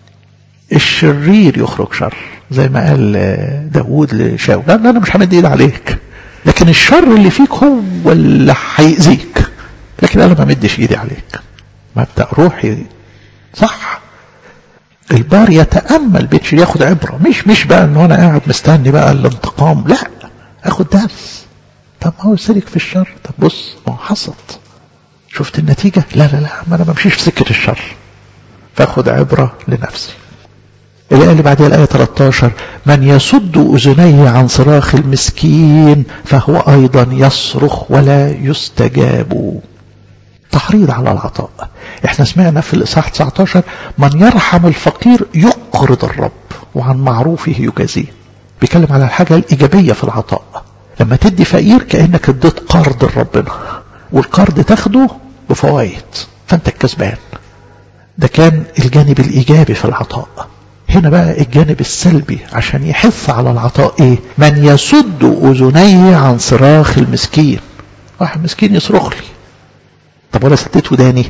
Speaker 2: الشرير يخرج شر زي ما قال داود لشاول لا انا مش همد ايد عليك لكن الشر اللي فيك هو اللي هيأذيك لكن انا ما مدش ايدي عليك مبدأ روحي صح البار يتأمل بيتش ياخد عبرة مش مش بقى ان انا قاعد مستني بقى الانتقام لا اخد درس طب ما هو سلك في الشر طب بص ما هو حصل شفت النتيجة لا لا لا ما انا ما بمشيش في سكة الشر فاخد عبرة لنفسي الآية اللي بعدها الآية 13 من يسد أذنيه عن صراخ المسكين فهو أيضا يصرخ ولا يستجاب تحريض على العطاء احنا سمعنا في الإصحاح 19 من يرحم الفقير يقرض الرب وعن معروفه يجازيه بيتكلم على الحاجة الإيجابية في العطاء لما تدي فقير كأنك اديت قرض لربنا والقرض تاخده بفوائد فانت الكسبان ده كان الجانب الإيجابي في العطاء هنا بقى الجانب السلبي عشان يحث على العطاء ايه من يسد اذنيه عن صراخ المسكين واحد مسكين يصرخ لي طب ولا سديت وداني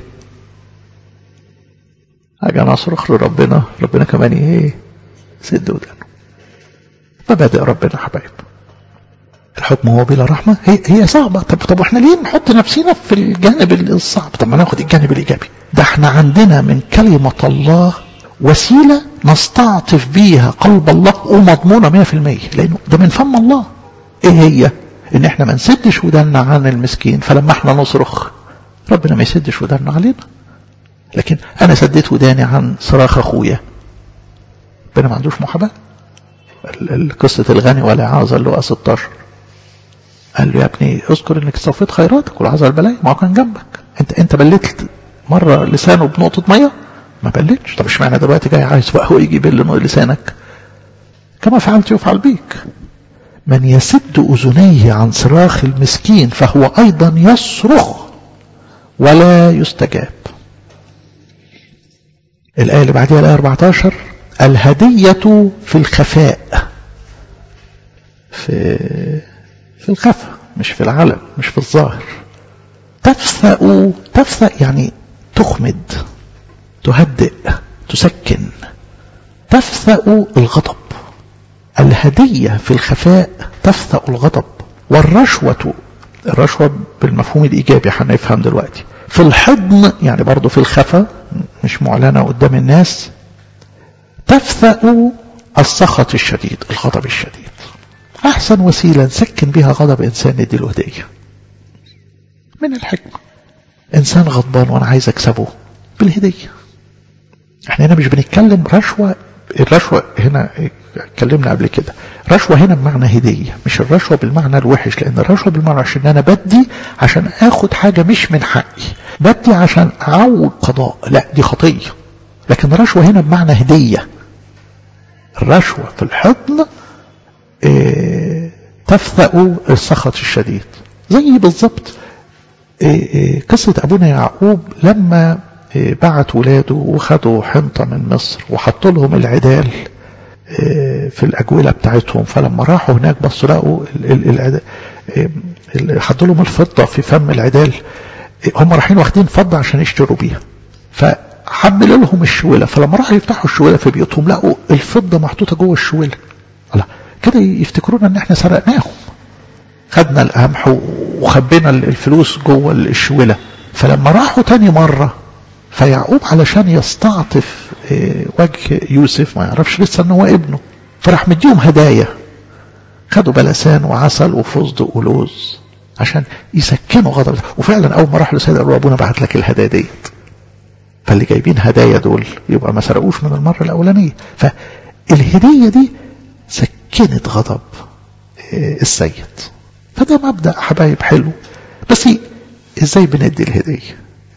Speaker 2: اجي انا اصرخ لربنا ربنا كمان ايه سد ودانه مبادئ ربنا حبايب الحكم هو بلا رحمة هي, هي صعبة طب, طب احنا ليه نحط نفسنا في الجانب الصعب طب ما ناخد الجانب الإيجابي ده احنا عندنا من كلمة الله وسيلة نستعطف بيها قلب الله ومضمونة مية في المية لأنه ده من فم الله ايه هي ان احنا ما نسدش ودنا عن المسكين فلما احنا نصرخ ربنا ما يسدش ودنا علينا لكن انا سديت وداني عن صراخ اخويا ربنا ما عندوش محاباة قصة الغني والإعاظة اللي هو 16 قال له يا ابني اذكر انك استوفيت خيراتك والعذر البلايا ما هو كان جنبك انت انت بليت مرة لسانه بنقطة مية ما بلتش طب اشمعنى دلوقتي جاي عايز بقى هو يجي يبل لسانك كما فعلت يفعل بيك من يسد أذنيه عن صراخ المسكين فهو أيضا يصرخ ولا يستجاب الآية اللي بعدها الآية 14 الهدية في الخفاء في في الخفاء مش في العلن مش في الظاهر تفثأ تفثأ يعني تخمد تهدئ تسكن تفثأ الغضب الهدية في الخفاء تفثأ الغضب والرشوة الرشوة بالمفهوم الإيجابي هنفهم دلوقتي في الحضن يعني برضه في الخفاء مش معلنة قدام الناس تفثأ السخط الشديد الغضب الشديد أحسن وسيلة نسكن بها غضب إنسان ندي له هدية من الحكمة إنسان غضبان وأنا عايز أكسبه بالهدية احنا هنا مش بنتكلم رشوة الرشوة هنا اتكلمنا قبل كده رشوة هنا بمعنى هدية مش الرشوة بالمعنى الوحش لأن الرشوة بالمعنى عشان أنا بدي عشان آخد حاجة مش من حقي بدي عشان أعوض قضاء لا دي خطية لكن الرشوة هنا بمعنى هدية الرشوة في الحضن اه تفثأ السخط الشديد زي بالظبط اه قصة أبونا يعقوب لما اه بعت ولاده وخدوا حنطة من مصر وحطوا لهم العدال في الأجولة بتاعتهم فلما راحوا هناك بصوا لقوا حطوا لهم الفضة في فم العدال هم رايحين واخدين فضة عشان يشتروا بيها فحمل لهم الشويلة فلما راحوا يفتحوا الشويلة في بيوتهم لقوا الفضة محطوطة جوه الشويلة الله كده يفتكرونا ان احنا سرقناهم خدنا القمح وخبينا الفلوس جوه الشويلة فلما راحوا تاني مرة فيعقوب علشان يستعطف وجه يوسف ما يعرفش لسه ان هو ابنه فراح مديهم هدايا خدوا بلسان وعسل وفستق ولوز عشان يسكنوا غضب وفعلا اول ما راح لسيد قالوا ابونا بعت لك الهدايا ديت فاللي جايبين هدايا دول يبقى ما سرقوش من المره الاولانيه فالهديه دي سكنت غضب السيد فده مبدا حبايب حلو بس ازاي بندي الهديه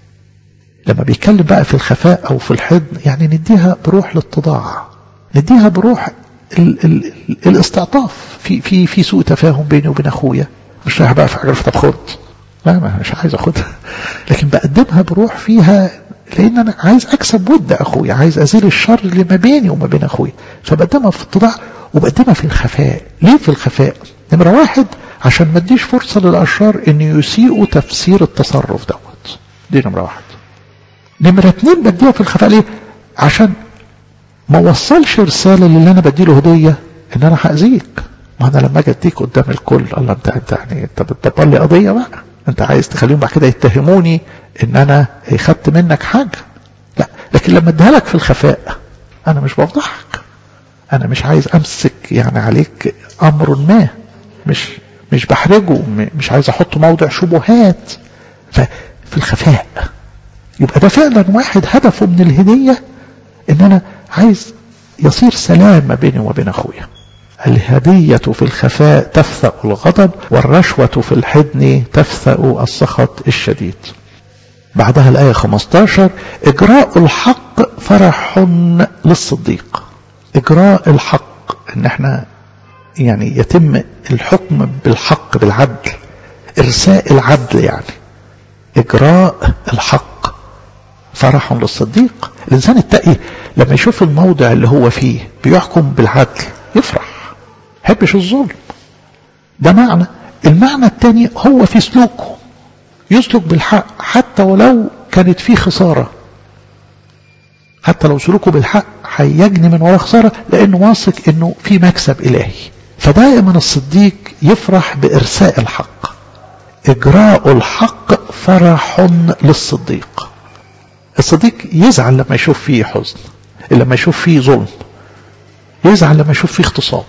Speaker 2: لما بيتكلم بقى في الخفاء او في الحضن يعني نديها بروح الاتضاع نديها بروح ال ال الاستعطاف في في في سوء تفاهم بيني وبين اخويا مش رايح بقى في حاجه طب خد لا ما مش عايز اخدها لكن بقدمها بروح فيها لان انا عايز اكسب ود اخويا عايز ازيل الشر اللي ما بيني وما بين اخويا فبقدمها في اتضاع وبقدمها في الخفاء ليه في الخفاء نمره واحد عشان ما اديش فرصه للاشرار ان يسيئوا تفسير التصرف دوت دي نمره واحد نمرة اتنين بديها في الخفاء ليه عشان ما وصلش رسالة للي انا بديله هدية ان انا هأذيك ما انا لما اجي اديك قدام الكل الله انت انت يعني انت بتدبر لي قضية بقى انت عايز تخليهم بعد كده يتهموني ان انا خدت منك حاجة لا لكن لما اديها لك في الخفاء انا مش بفضحك انا مش عايز امسك يعني عليك امر ما مش مش بحرجه مش عايز احط موضع شبهات ففي الخفاء يبقى ده فعلا واحد هدفه من الهدية ان انا عايز يصير سلام ما بيني وبين اخويا الهدية في الخفاء تفثأ الغضب والرشوة في الحضن تفثأ السخط الشديد بعدها الآية 15 إجراء الحق فرح للصديق إجراء الحق إن احنا يعني يتم الحكم بالحق بالعدل إرساء العدل يعني إجراء الحق فرح للصديق الإنسان التقي لما يشوف الموضع اللي هو فيه بيحكم بالعدل يفرح يحبش الظلم ده معنى المعنى الثاني هو في سلوكه يسلك بالحق حتى ولو كانت فيه خسارة حتى لو سلوكه بالحق هيجني من وراه خسارة لأنه واثق أنه في مكسب إلهي فدائما الصديق يفرح بإرساء الحق إجراء الحق فرح للصديق الصديق يزعل لما يشوف فيه حزن لما يشوف فيه ظلم يزعل لما يشوف فيه اغتصاب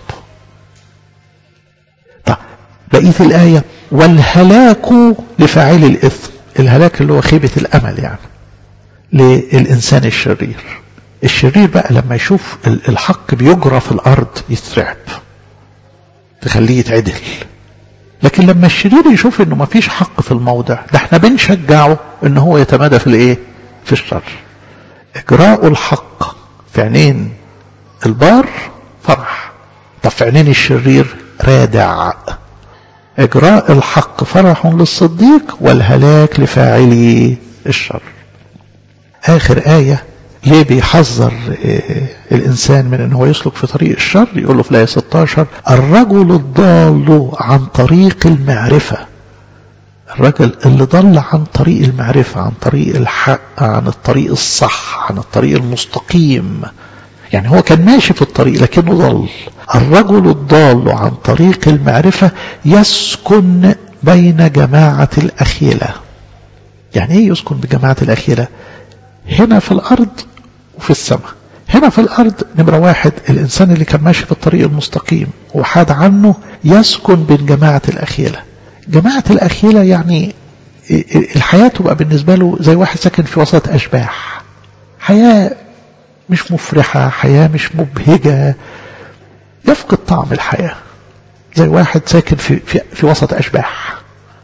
Speaker 2: طيب بقية الآية والهلاك لفاعل الإثم الهلاك اللي هو خيبة الأمل يعني للإنسان الشرير الشرير بقى لما يشوف الحق بيجرى في الأرض يترعب تخليه يتعدل لكن لما الشرير يشوف انه ما فيش حق في الموضع ده احنا بنشجعه ان هو يتمادى في الايه في الشر اجراء الحق في عينين البار فرح طب في عينين الشرير رادع اجراء الحق فرح للصديق والهلاك لفاعلي الشر اخر ايه ليه بيحذر الإنسان من أنه يسلك في طريق الشر يقول له في الآية 16 الرجل الضال عن طريق المعرفة الرجل اللي ضل عن طريق المعرفة عن طريق الحق عن الطريق الصح عن الطريق المستقيم يعني هو كان ماشي في الطريق لكنه ضل الرجل الضال عن طريق المعرفة يسكن بين جماعة الأخيلة يعني ايه يسكن بجماعة الأخيلة هنا في الأرض وفي السماء هنا في الأرض نمرة واحد الإنسان اللي كان ماشي في الطريق المستقيم وحاد عنه يسكن بين جماعة الأخيلة جماعة الأخيلة يعني الحياة تبقى بالنسبة له زي واحد ساكن في وسط أشباح حياة مش مفرحة حياة مش مبهجة يفقد طعم الحياة زي واحد ساكن في, في, في وسط أشباح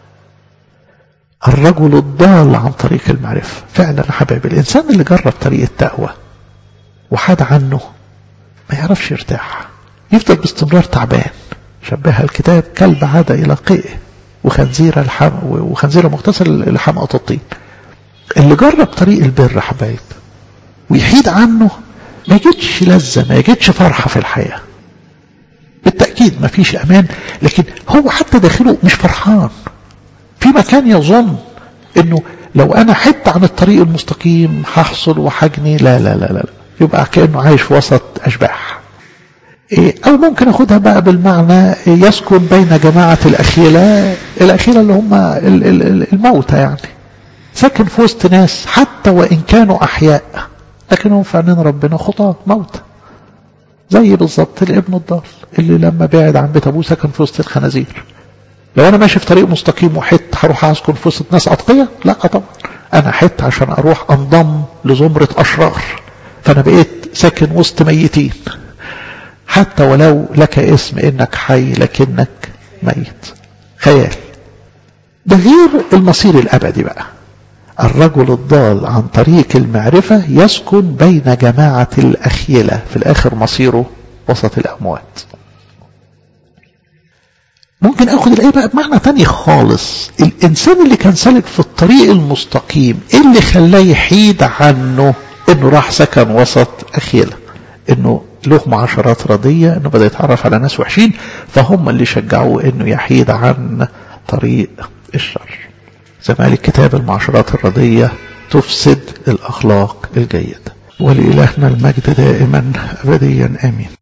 Speaker 2: الرجل الضال عن طريق المعرفة فعلا يا حبايبي الإنسان اللي جرب طريق التقوى وحاد عنه ما يعرفش يرتاح يفضل باستمرار تعبان شبهها الكتاب كلب عاد إلى قيئه وخنزيرة الحم وخنزيرة مغتسل لحمقى الطين اللي جرب طريق البر يا حبايب ويحيد عنه ما يجدش لذة ما يجدش فرحة في الحياة بالتأكيد ما فيش أمان لكن هو حتى داخله مش فرحان في مكان يظن انه لو انا حت عن الطريق المستقيم هحصل وحجني لا لا لا لا يبقى كأنه عايش في وسط أشباح أو ممكن أخدها بقى بالمعنى يسكن بين جماعة الأخيلة الأخيلة اللي هم الموتى يعني ساكن في وسط ناس حتى وإن كانوا أحياء لكنهم في عينين ربنا خطاة موتى زي بالظبط الابن الضال اللي لما بعد عن بيت أبوه سكن في وسط الخنازير لو أنا ماشي في طريق مستقيم وحت هروح أسكن في وسط ناس أتقية لا طبعا أنا حت عشان أروح أنضم لزمرة أشرار فأنا بقيت ساكن وسط ميتين حتى ولو لك اسم انك حي لكنك ميت خيال ده غير المصير الابدي بقى الرجل الضال عن طريق المعرفة يسكن بين جماعة الأخيلة في الآخر مصيره وسط الأموات ممكن أخذ الآية بقى بمعنى تاني خالص الإنسان اللي كان سالك في الطريق المستقيم إيه اللي خلاه يحيد عنه إنه راح سكن وسط أخيلة إنه له معاشرات رضية انه بدأ يتعرف على ناس وحشين فهم اللي شجعوه انه يحيد عن طريق الشر زي ما قال الكتاب المعاشرات الرضية تفسد الأخلاق الجيدة ولإلهنا المجد دائما أبديا آمين